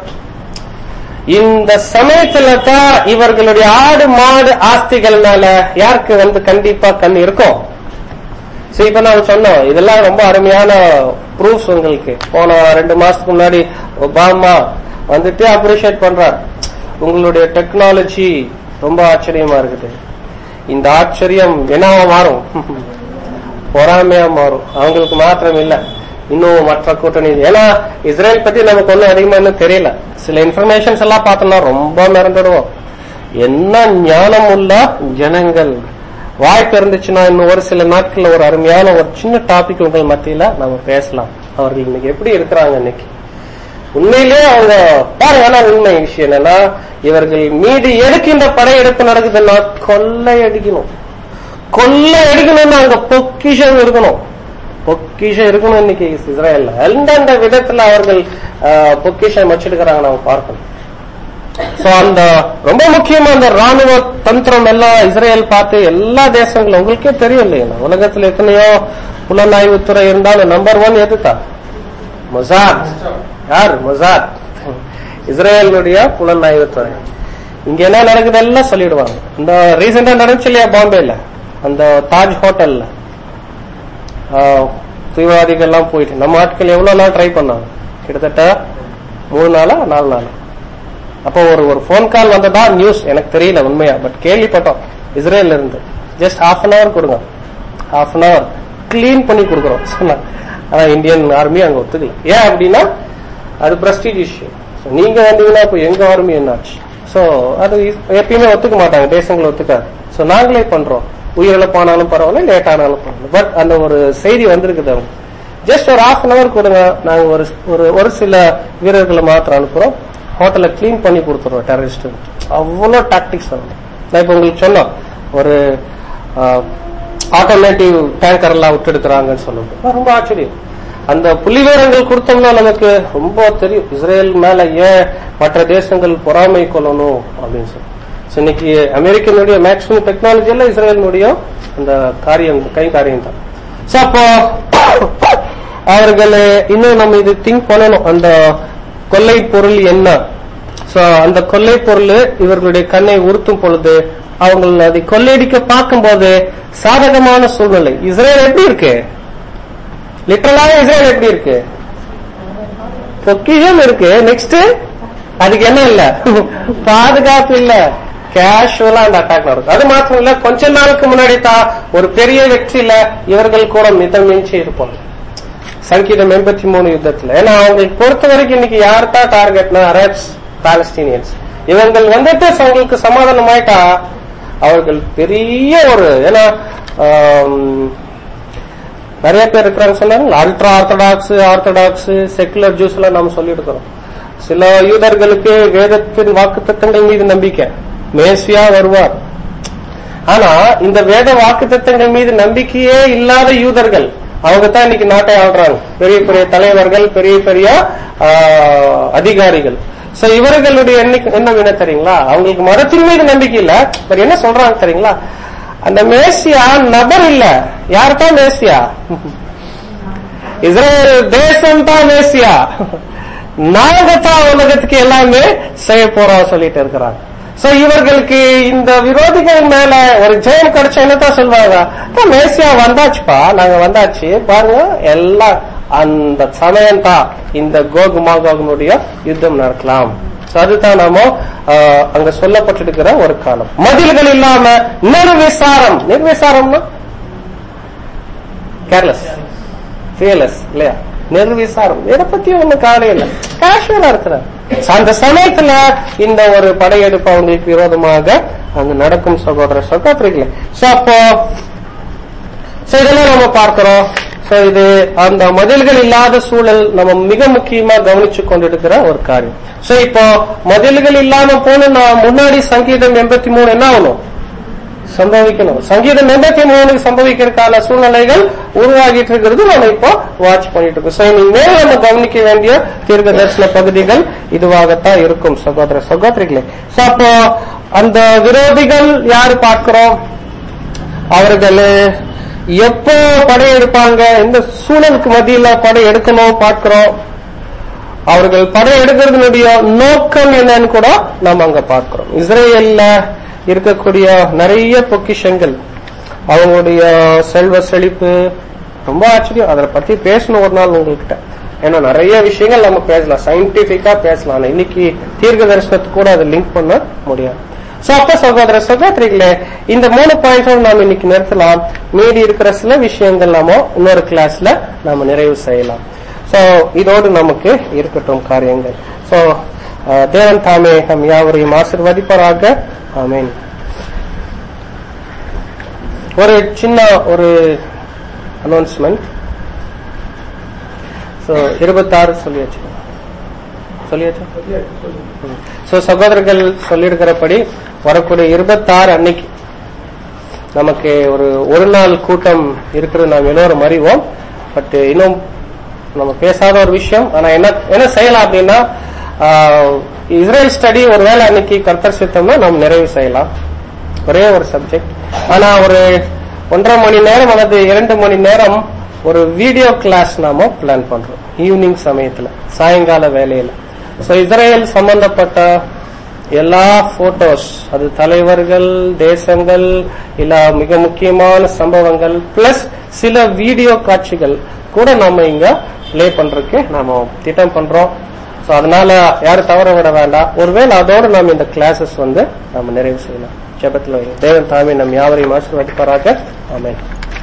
இந்த சமயத்துல தான் இவர்களுடைய ஆடு மாடு ஆஸ்திகள்னால யாருக்கு வந்து கண்டிப்பா கண் இருக்கும் சரி இப்ப நான் சொன்னோம் இதெல்லாம் ரொம்ப அருமையான ப்ரூஃப்ஸ் உங்களுக்கு போன ரெண்டு மாசத்துக்கு முன்னாடி ஒபாமா வந்துட்டு அப்ரிஷியேட் பண்றார் உங்களுடைய டெக்னாலஜி ரொம்ப ஆச்சரியமா இருக்குது இந்த ஆச்சரியம் என்னவா மாறும் பொறாமையா மாறும் அவங்களுக்கு மாத்திரம் இல்ல இன்னும் மற்ற கூட்டணி ஏன்னா இஸ்ரேல் பத்தி நமக்கு ஒன்னும் அதிகமா இன்னும் தெரியல சில இன்ஃபர்மேஷன்ஸ் எல்லாம் பார்த்தோம்னா ரொம்ப மறந்துடுவோம் என்ன ஞானம் உள்ள ஜனங்கள் வாய்ப்பு இருந்துச்சுன்னா இன்னும் ஒரு சில நாட்கள்ல ஒரு அருமையான ஒரு சின்ன டாபிக் உங்கள் மத்தியில நம்ம பேசலாம் அவர்கள் இன்னைக்கு எப்படி இருக்கிறாங்க இன்னைக்கு உண்மையிலே அவங்க பாருங்க ஆனா உண்மை விஷயம் என்னன்னா இவர்கள் மீது எதுக்கு இந்த படையெடுப்பு நடக்குதுன்னா கொள்ளை அடிக்கணும் கொள்ளை அடிக்கணும்னா அங்க பொக்கிஷம் இருக்கணும் பொக்கிஷம் இருக்கணும் இன்னைக்கு இஸ்ரேல்ல எந்தெந்த விதத்துல அவர்கள் ஆஹ், பொக்கிஷம் வச்சிருக்கிறாங்க நம்ம பார்க்கணும் சோ அந்த ரொம்ப முக்கியமா அந்த ராணுவ தந்திரம் எல்லாம் இஸ்ரேல் பார்த்து எல்லா தேசங்களும் உங்களுக்கே தெரியும் இல்லைங்களா உலகத்துல எத்தனையோ புலனாய்வுத்துறை இருந்தாலும் நம்பர் ஒன் எதுதான் மொசாத் யார் மொசாத் இஸ்ரேலுடைய புலனாய்வுத்துறை இங்க என்ன நடக்குது எல்லாம் சொல்லிடுவாங்க இந்த ரீசெண்டா நடந்துச்சு இல்லையா பாம்பேல அந்த தாஜ் ஹோட்டல்ல ஆஹ், தீவிரவாதிகள்லாம் போயிட்டு நம்ம ஆட்கள் எவ்வளவு நாள் ட்ரை பண்ணாங்க கிட்டத்தட்ட மூணு நாளா நாலு நாளா அப்போ ஒரு ஒரு ஃபோன் கால் வந்ததா நியூஸ் எனக்கு தெரியல உண்மையா பட் கேள்விப்பட்டோம் இஸ்ரேல்ல இருந்து ஜஸ்ட் ஹாஃப் அன் அவர் கொடுங்க ஹாஃப் அன் அவர் கிளீன் பண்ணி கொடுக்குறோம் சொன்னாங்க ஆனா இந்தியன் ஆர்மி அங்க ஒத்துக்கல ஏன் அப்படின்னா அது பிரஸ்டீஜ் இஷ்யூ நீங்க வந்தீங்கன்னா இப்போ எங்க ஆர்மி என்னாச்சு சோ அது எப்பயுமே ஒத்துக்க மாட்டாங்க தேசங்களை ஒத்துக்காது சோ நாங்களே பண்றோம் உயிரிழப்பானாலும் பரவாயில்ல லேட் ஆனாலும் பரவாயில்ல பட் அந்த ஒரு செய்தி வந்திருக்குது அவங்க ஜஸ்ட் ஒரு ஹாஃப் அன் அவர் கொடுங்க நாங்க ஒரு ஒரு ஒரு சில வீரர்களை மாத்திரம் அனுப்புறோம் ஹோட்டலை க்ளீன் பண்ணி கொடுத்துருவோம் டெரரிஸ்ட் அவ்வளோ டாக்டிக்ஸ் வந்து நான் இப்ப உங்களுக்கு சொன்னோம் ஒரு ஆட்டோமேட்டிவ் டேங்கர் எல்லாம் விட்டு எடுக்கிறாங்கன்னு சொல்லும்போது ரொம்ப ஆச்சரியம் அந்த புள்ளிவிவரங்கள் கொடுத்தோம்னா நமக்கு ரொம்ப தெரியும் இஸ்ரேல் மேல ஏன் மற்ற தேசங்கள் பொறாமை கொள்ளணும் அப்படின்னு சொல்லி So, இன்னைக்கு அமெரிக்கனுடைய மேக்சிமம் டெக்னாலஜி எல்லாம் இஸ்ரேலினுடைய அந்த காரியம் கை காரியம் தான் So, அப்போ அவர்கள் இன்னும் நம்ம இது திங்க் பண்ணணும் அந்த கொள்ளை பொருள் என்ன சோ அந்த கொள்ளை பொருள் இவர்களுடைய கண்ணை உறுத்தும் பொழுது அவங்க அதை கொள்ளையடிக்க பார்க்கும்போது சாதகமான சூழ்நிலை இஸ்ரேல் எப்படி இருக்கு லிட்டரலாக இஸ்ரேல் எப்படி இருக்கு பொக்கிஷம் இருக்கு நெக்ஸ்ட் அதுக்கு என்ன இல்ல பாதுகாப்பு இல்ல கேஷுவலா அந்த அட்டாக் நடக்கும் அது மாத்திரம் இல்ல கொஞ்ச நாளுக்கு முன்னாடி தான் ஒரு பெரிய வெற்றியில இவர்கள் கூட மிதமிஞ்சி இருப்பாங்க சங்கீதம் எண்பத்தி மூணு யுத்தத்துல ஏன்னா அவங்களுக்கு பொறுத்த வரைக்கும் இன்னைக்கு யார் தான் டார்கெட்னா அரப்ஸ் பாலஸ்தீனியன்ஸ் இவங்கள் வந்துட்டு அவங்களுக்கு சமாதானம் ஆயிட்டா அவர்கள் பெரிய ஒரு ஏன்னா ஆம், நிறைய பேர் இருக்கிறாங்க சொன்னாங்க ultra orthodox orthodox secular Jews எல்லாம் நாம சொல்லிட்டு இருக்கிறோம் சில யூதர்களுக்கு வேதத்தின் வாக்குத்தத்தங்கள் மீது நம்பிக்கை மேசியா வருவார் ஆனா இந்த வேத வாக்குத்தத்தங்கள் மீது நம்பிக்கையே இல்லாத யூதர்கள் அவங்க தான் இன்னைக்கு நாட்டை ஆள்றாங்க பெரிய பெரிய தலைவர்கள் பெரிய பெரிய ஆஹ், அதிகாரிகள் சோ இவர்களுடைய எண்ணிக்கை என்ன என்ன தெரியுங்களா அவங்களுக்கு மதத்தின் மீது நம்பிக்கை இல்ல பட் என்ன சொல்றாங்க தெரியுங்களா அந்த மேசியா நபர் இல்ல யார் தான் மேசியா இஸ்ரேல் தேசம் தான் மேசியா நாங்க தான் உலகத்துக்கு எல்லாமே செய்ய போறோம் சொல்லிட்டு இருக்கிறாங்க சோ இவர்களுக்கு இந்த விரோதிகள் மேல ஒரு ஜெயம் கிடைச்சா என்னதான் சொல்லுவாங்க "அப்பா, மேசியா வந்தாச்சுப்பா நாங்க வந்தாச்சு பாருங்க எல்லாம் அந்த சமயம் தான் இந்த கோகு மாகோகனுடைய யுத்தம் நடக்கலாம் So அதுதான் நாம ஆஹ், அங்க சொல்லப்பட்டிருக்கிற ஒரு காலம் மதில்கள் இல்லாம நிர்விசாரம் நிர்விசாரம்னா கேர்லெஸ் ஃபியர்லெஸ் இல்லையா நிர்விசாரம் எதை பத்தியும் ஒண்ணு கவலை இல்லை கேஷுவலா இருக்கிறார் So, அந்த சமயத்துல இந்த ஒரு படையெடுப்பு அவங்களுக்கு விரோதமாக அங்க நடக்கும் சகோதர சகோதரிகளே சோ அப்போ சோ இதெல்லாம் நம்ம பார்க்கிறோம் சோ இது அந்த மதில்கள் இல்லாத சூழல் நம்ம மிக முக்கியமா கவனிச்சு கொண்டிருக்கிற ஒரு காரியம் சோ இப்போ மதில்கள் இல்லாம போன முன்னாடி சங்கீதம் எண்பத்தி மூணு என்ன ஆகணும் சம்பவிக்கணும் சங்கீதம் எண்பத்தி மூணுக்கு சம்பவிக்கிறதுக்கான சூழ்நிலைகள் உருவாகிட்டு இருக்கிறது நம்ம இப்போ வாட்ச் பண்ணிட்டு இருக்கோம் So, இனிமேல் நம்ம கவனிக்க வேண்டிய தீர்க்க தரிசன பகுதிகள் இதுவாகத்தான் இருக்கும் சகோதர சகோதரிகளே So, அப்போ அந்த விரோதிகள் யாரு பார்க்கிறோம் அவர்கள் எப்போ படையெடுப்பாங்க எந்த சூழலுக்கு மத்தியில படை எடுக்கணும் பார்க்கிறோம் அவர்கள் படை எடுக்கிறதுனுடைய நோக்கம் என்னன்னு கூட நாம் அங்க பார்க்கிறோம் இஸ்ரேல்ல இருக்கக்கூடிய நிறைய பொக்கிஷங்கள் அவங்களுடைய செல்வ செழிப்பு ரொம்ப ஆச்சரியம் அதை பத்தி பேசணும் ஒரு நாள் உங்ககிட்ட ஏன்னா நிறைய விஷயங்கள் நம்ம பேசலாம் சயின்டிபிக்கா பேசலாம் ஆனா இன்னைக்கு தீர்க்க தரிசனத்துக்கு கூட அதை லிங்க் பண்ண முடியாது சோ அப்ப சகோதர சகோதரிகளே இந்த மூணு பாயிண்ட்ஸும் நாம் இன்னைக்கு நிறுத்தலாம் மீதி இருக்கிற சில விஷயங்கள் நாம இன்னொரு கிளாஸ்ல நாம நிறைவு செய்யலாம் சோ இதோடு நமக்கு இருக்கட்டும் காரியங்கள் சோ தேவன் தாமே நம் யாவரையும் ஆசிர்வதிப்பாராக ஆமென் ஒரு சின்ன ஒரு அனௌன்ஸ்மெண்ட் சோ இருபத்தாறு சொல்லியாச்சு சொல்லியாச்சு சோ சகோதரர்கள் சொல்லியிருக்கிறபடி வரக்கூடிய இருபத்தாறு அன்னைக்கு நமக்கு ஒரு ஒரு நாள் கூட்டம் இருக்கிறது நாம் எல்லோரும் அறிவோம் பட் இன்னும் நம்ம பேசாத ஒரு விஷயம் ஆனா என்ன என்ன செய்யலாம் அப்படின்னா ஆஹ், இஸ்ரேல் ஸ்டடி ஒருவேளை அன்னைக்கு கர்த்தர் சித்தம்னா நம்ம நிறைவு செய்யலாம் ஒரே ஒரு சப்ஜெக்ட் ஆனா ஒரு ஒன்றரை மணி நேரம் அல்லது இரண்டு மணி நேரம் ஒரு வீடியோ கிளாஸ் நாம பிளான் பண்றோம் ஈவினிங் சமயத்துல சாயங்கால வேலையில சோ இஸ்ரேல் சம்பந்தப்பட்ட எல்லா போட்டோஸ் அது தலைவர்கள் தேசங்கள் இல்ல மிக முக்கியமான சம்பவங்கள் பிளஸ் சில வீடியோ காட்சிகள் கூட நம்ம இங்க ப்ளே பண்றதுக்கு நாம திட்டம் பண்றோம் சோ அதனால யாரும் தவற விட வேண்டாம் ஒருவேளை அதோட நாம இந்த கிளாஸஸ் வந்து நம்ம நிறைவு செய்யலாம் ஜெபத்துல வைங்க. தேவன் தாமே நம் யாவரையும் ஆசீர்வதிப்பாராக ஆமென்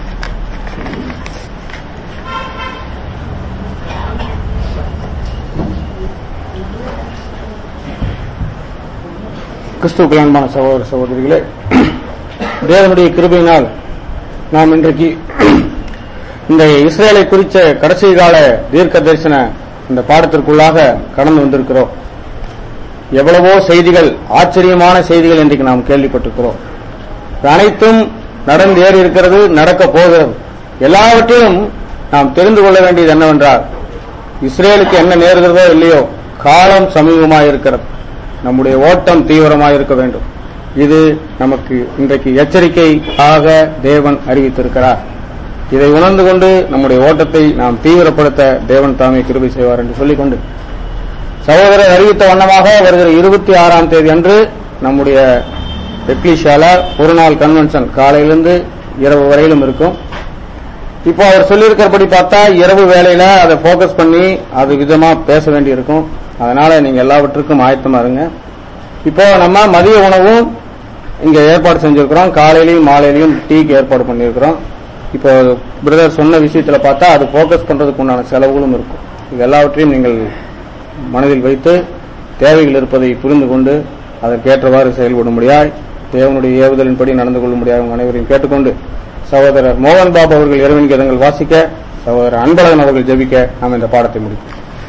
கிறிஸ்துவுக்கு அன்பான சகோதர சகோதரிகளே தேவனுடைய கிருபையினால் நாம் இன்றைக்கு இந்த இஸ்ரேலை குறித்த கடைசி கால தீர்க்க தரிசன இந்த பாடத்திற்குள்ளாக கடந்து வந்திருக்கிறோம் எவ்வளவோ செய்திகள் ஆச்சரியமான செய்திகள் இன்றைக்கு நாம் கேள்விப்பட்டிருக்கிறோம் இது அனைத்தும் நடந்து ஏறி இருக்கிறது நடக்க போகிறது எல்லாவற்றையும் நாம் தெரிந்து கொள்ள வேண்டியது என்னவென்றால் இஸ்ரேலுக்கு என்ன நேர்கிறதோ இல்லையோ காலம் சமீபமாக இருக்கிறது நம்முடைய ஓட்டம் தீவிரமாக இருக்க வேண்டும் இது நமக்கு இன்றைக்கு எச்சரிக்கை ஆக தேவன் அறிவித்திருக்கிறார் இதை உணர்ந்து கொண்டு நம்முடைய ஓட்டத்தை நாம் தீவிரப்படுத்த தேவன் தாமே கிருபை செய்வார் என்று சொல்லிக்கொண்டு சகோதரர் அறிவித்த வண்ணமாக வருகிற இருபத்தி ஆறாம் தேதி அன்று நம்முடைய எக்லிஷால ஒரு நாள் கன்வென்ஷன் காலையிலிருந்து இரவு வரையிலும் இருக்கும் இப்போ அவர் சொல்லியிருக்கிறபடி பார்த்தா இரவு வேலையில அதை ஃபோக்கஸ் பண்ணி அது விதமா பேச வேண்டியிருக்கும் அதனால நீங்க எல்லாவற்றுக்கும் ஆயத்தமா இருங்க இப்போ நம்ம மதிய உணவும் இங்க ஏற்பாடு செஞ்சிருக்கிறோம் காலையிலயும் மாலையிலயும் டீக்கு ஏற்பாடு பண்ணியிருக்கிறோம் இப்போ பிரதர் சொன்ன விஷயத்துல பார்த்தா அது ஃபோக்கஸ் பண்றதுக்கு உண்டான செலவுகளும் இருக்கும் இது எல்லாவற்றையும் நீங்கள் மனதில் வைத்து தேவைகள் இருப்பதை புரிந்து கொண்டு அதற்கேற்றவாறு செயல்படும்படியாய் தேவனுடைய ஏவுதலின்படி நடந்து கொள்ளும்படியாக உங்கள் அனைவரையும் கேட்டுக்கொண்டு சகோதரர் மோகன் பாபு அவர்கள் இறைவன் கீதங்கள் வாசிக்க சகோதரர் அன்பழகன் அவர்கள் ஜெபிக்க நாம் இந்த பாடத்தை முடிப்போம்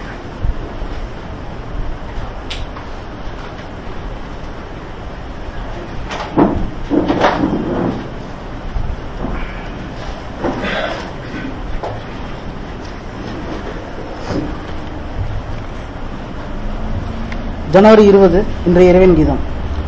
ஜனவரி இருபது இன்றைய இறைவன் கீதம்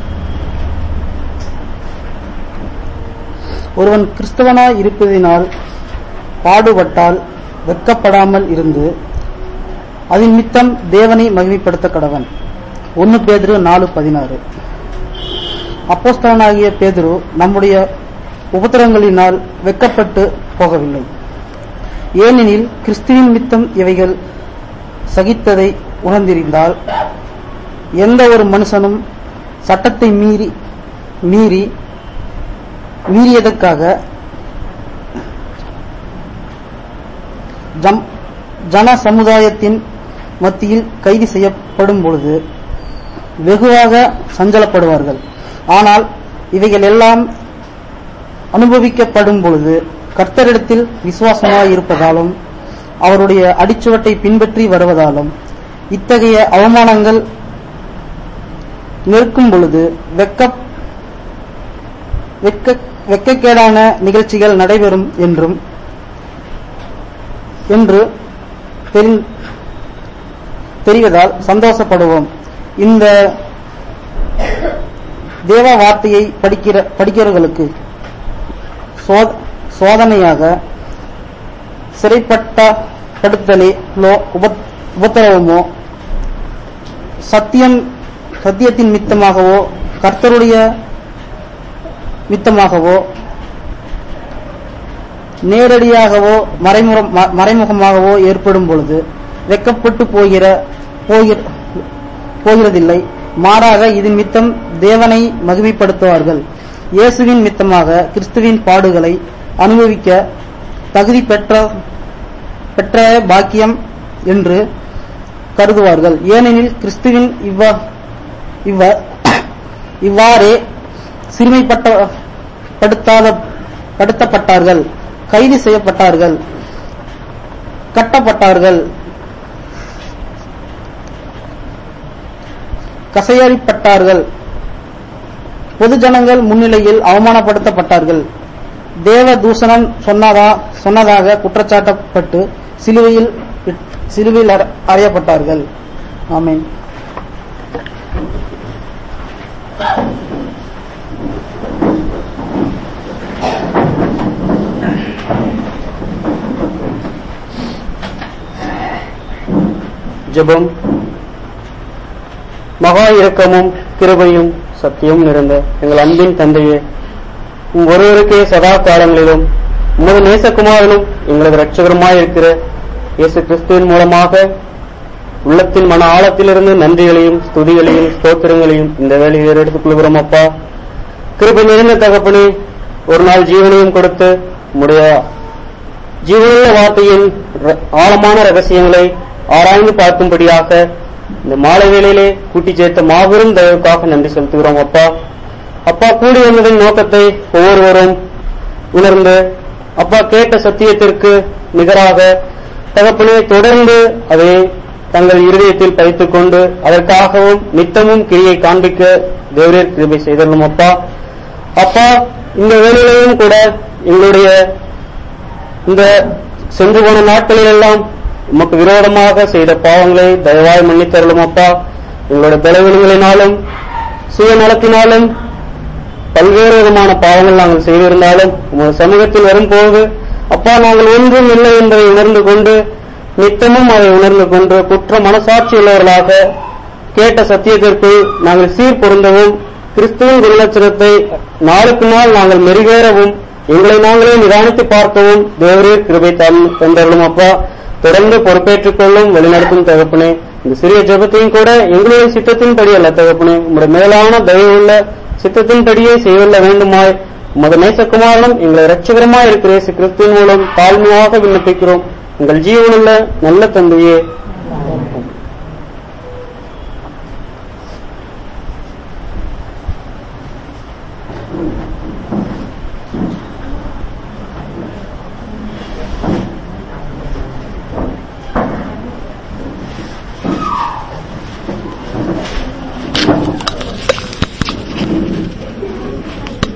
ஒருவன் கிறிஸ்தவனாய் இருப்பதினால் பாடுபட்டால் வெட்கப்படாமல் இருந்து அதன் மித்தம் தேவனை மகிமைப்படுத்த கடவன் ஒன்னு பேதுரு நாலு பதினாறு அப்போஸ்தலனாகிய பேதுரு நம்முடைய உபத்திரங்களினால் வெட்கப்பட்டு போகவில்லை ஏனெனில் கிறிஸ்துவின் மித்தம் இவைகள் சகித்ததை உணர்ந்திருந்தால் எந்த ஒரு மனுஷனும் சட்டத்தை மீறி மீறி மீறியதற்காக ஜம்- ஜன சமுதாயத்தின் மத்தியில் கைது செய்யப்படும் பொழுது வெகுவாக சஞ்சலப்படுவார்கள் ஆனால் இவைகள் எல்லாம் அனுபவிக்கப்படும் பொழுது கர்த்தரிடத்தில் விசுவாசமாய் இருப்பதாலும் அவருடைய அடிச்சுவட்டை பின்பற்றி வருவதாலும் இத்தகைய அவமானங்கள் நிற்கும் பொழுது வெக்க வெட்க வெட்கக்கேடான நிகழ்ச்சிகள் நடைபெறும் என்றும் என்று தெரி- தெரிவதால் சந்தோஷப்படுவோம் இந்த தேவ வார்த்தையை படிக்கிற படிக்கிறவர்களுக்கு சோ- சோதனையாக சிறைப்பட்ட படுத்தலோ உப- உபத்திரவமோ சத்தியம் சத்தியத்தின் மித்தமாகவோ கர்த்தருடைய மித்தமாகவோ நேரடியாகவோ மறைமுகம் ம- மறைமுகமாகவோ ஏற்படும் பொழுது வெக்கப்பட்டு போகிற போகிற போகிறதில்லை மாறாக இதன் மித்தம் தேவனை மகிமைப்படுத்துவார்கள் இயேசுவின் மித்தமாக கிறிஸ்துவின் பாடுகளை அனுபவிக்க தகுதி பெற்ற பெற்ற பாக்கியம் என்று கருதுவார்கள் ஏனெனில் கிறிஸ்துவின் இவ்வா இவ்வ இவ்வாறே சிறுமைப்பட்ட படுத்தாத படுத்தப்பட்டார்கள் கைது செய்யப்பட்டார்கள் கட்டப்பட்டார்கள் கசையறிப்பட்டார்கள் பொது ஜனங்கள் முன்னிலையில் அவமானப்படுத்தப்பட்டார்கள் தேவ தூஷணன் சொன்னதா சொன்னதாக குற்றச்சாட்டப்பட்டு சிலுவையில் சிலுவையில் அற- அறையப்பட்டார்கள் ஆமென் ஜெபம் மகா இரக்கமும் கிருபையும் சத்தியம் நிறைந்த எங்கள் அன்பின் தந்தையே உம் ஒருவருக்கே சதா காலங்களிலும் உமது நேசகுமாரனும் எங்களது இரட்சகருமாய் இருக்கிற இயேசு கிறிஸ்துவின் மூலமாக உள்ளத்தின் மன ஆழத்திலிருந்து நன்றிகளையும் ஸ்துதிகளையும் ஸ்தோத்திரங்களையும் இந்த வேலையில் எடுத்துக் கொள்கிறோம் அப்பா கிருபை நிறைந்த தகப்பனே ஒரு நாள் ஜீவனையும் கொடுத்து உம்முடைய ஜீவனுள்ள வார்த்தையின் ர- ஆழமான ரகசியங்களை ஆராய்ந்து பார்க்கும்படியாக இந்த மாலை வேளையிலே கூட்டி சேர்த்த மாபெரும் தயவுக்காக நன்றி செலுத்துகிறோம் அப்பா அப்பா கூடி வந்ததின் நோக்கத்தை ஒவ்வொருவரும் உணர்ந்து அப்பா கேட்ட சத்தியத்திற்கு நிகராக தகப்பனே தொடர்ந்து அதை தங்கள் இருதயத்தில் பதித்துக் கொண்டு அதற்காகவும் நித்தமும் கிரியை காண்பிக்க தேவரீர் கிருபை செய்தரும் அப்பா அப்பா இந்த வேளையிலையும் கூட எங்களுடைய இந்த சென்று போன நாட்களில் எல்லாம் உமக்கு விரோதமாக செய்த பாவங்களை தயவாய் மன்னித்தருளும் அப்பா எங்களுடைய பலவீனங்களினாலும் சுயநலத்தினாலும் பல்வேறு விதமான பாவங்கள் நாங்கள் செய்திருந்தாலும் உமது சமூகத்தில் வரும்போது அப்பா நாங்கள் ஒன்றும் இல்லை என்பதை உணர்ந்து கொண்டு நித்தமும் அதை உணர்ந்து கொண்டு குற்ற மனசாட்சி உள்ளவர்களாக கேட்ட சத்தியத்திற்குள் நாங்கள் சீர் பொருந்தவும் கிறிஸ்துவின் குருலட்சணத்தை நாளுக்கு நாள் நாங்கள் மெருகேறவும் எங்களை நாங்களே நிதானித்து பார்க்கவும் தேவரே கிருபை தம் தந்தருளும் அப்பா தொடர்ந்து பொறுப்பேற்றுக் கொள்ளும் வழிநடத்தும் தகப்பனே இந்த சிறிய ஜெபத்தையும் கூட எங்களுடைய சித்தத்தின்படி அல்ல தகப்பனே உங்களுடைய மேலான தயவுள்ள சித்தத்தின்படியே செய்துள்ள வேண்டுமாய் உமது நேசகுமாரனும் எங்களை இரட்சகரமாய் இருக்கிற இயேசு கிறிஸ்துவின் மூலம் தாழ்மையாக விண்ணப்பிக்கிறோம் உங்கள் ஜீவனுள்ள நல்ல தந்தையே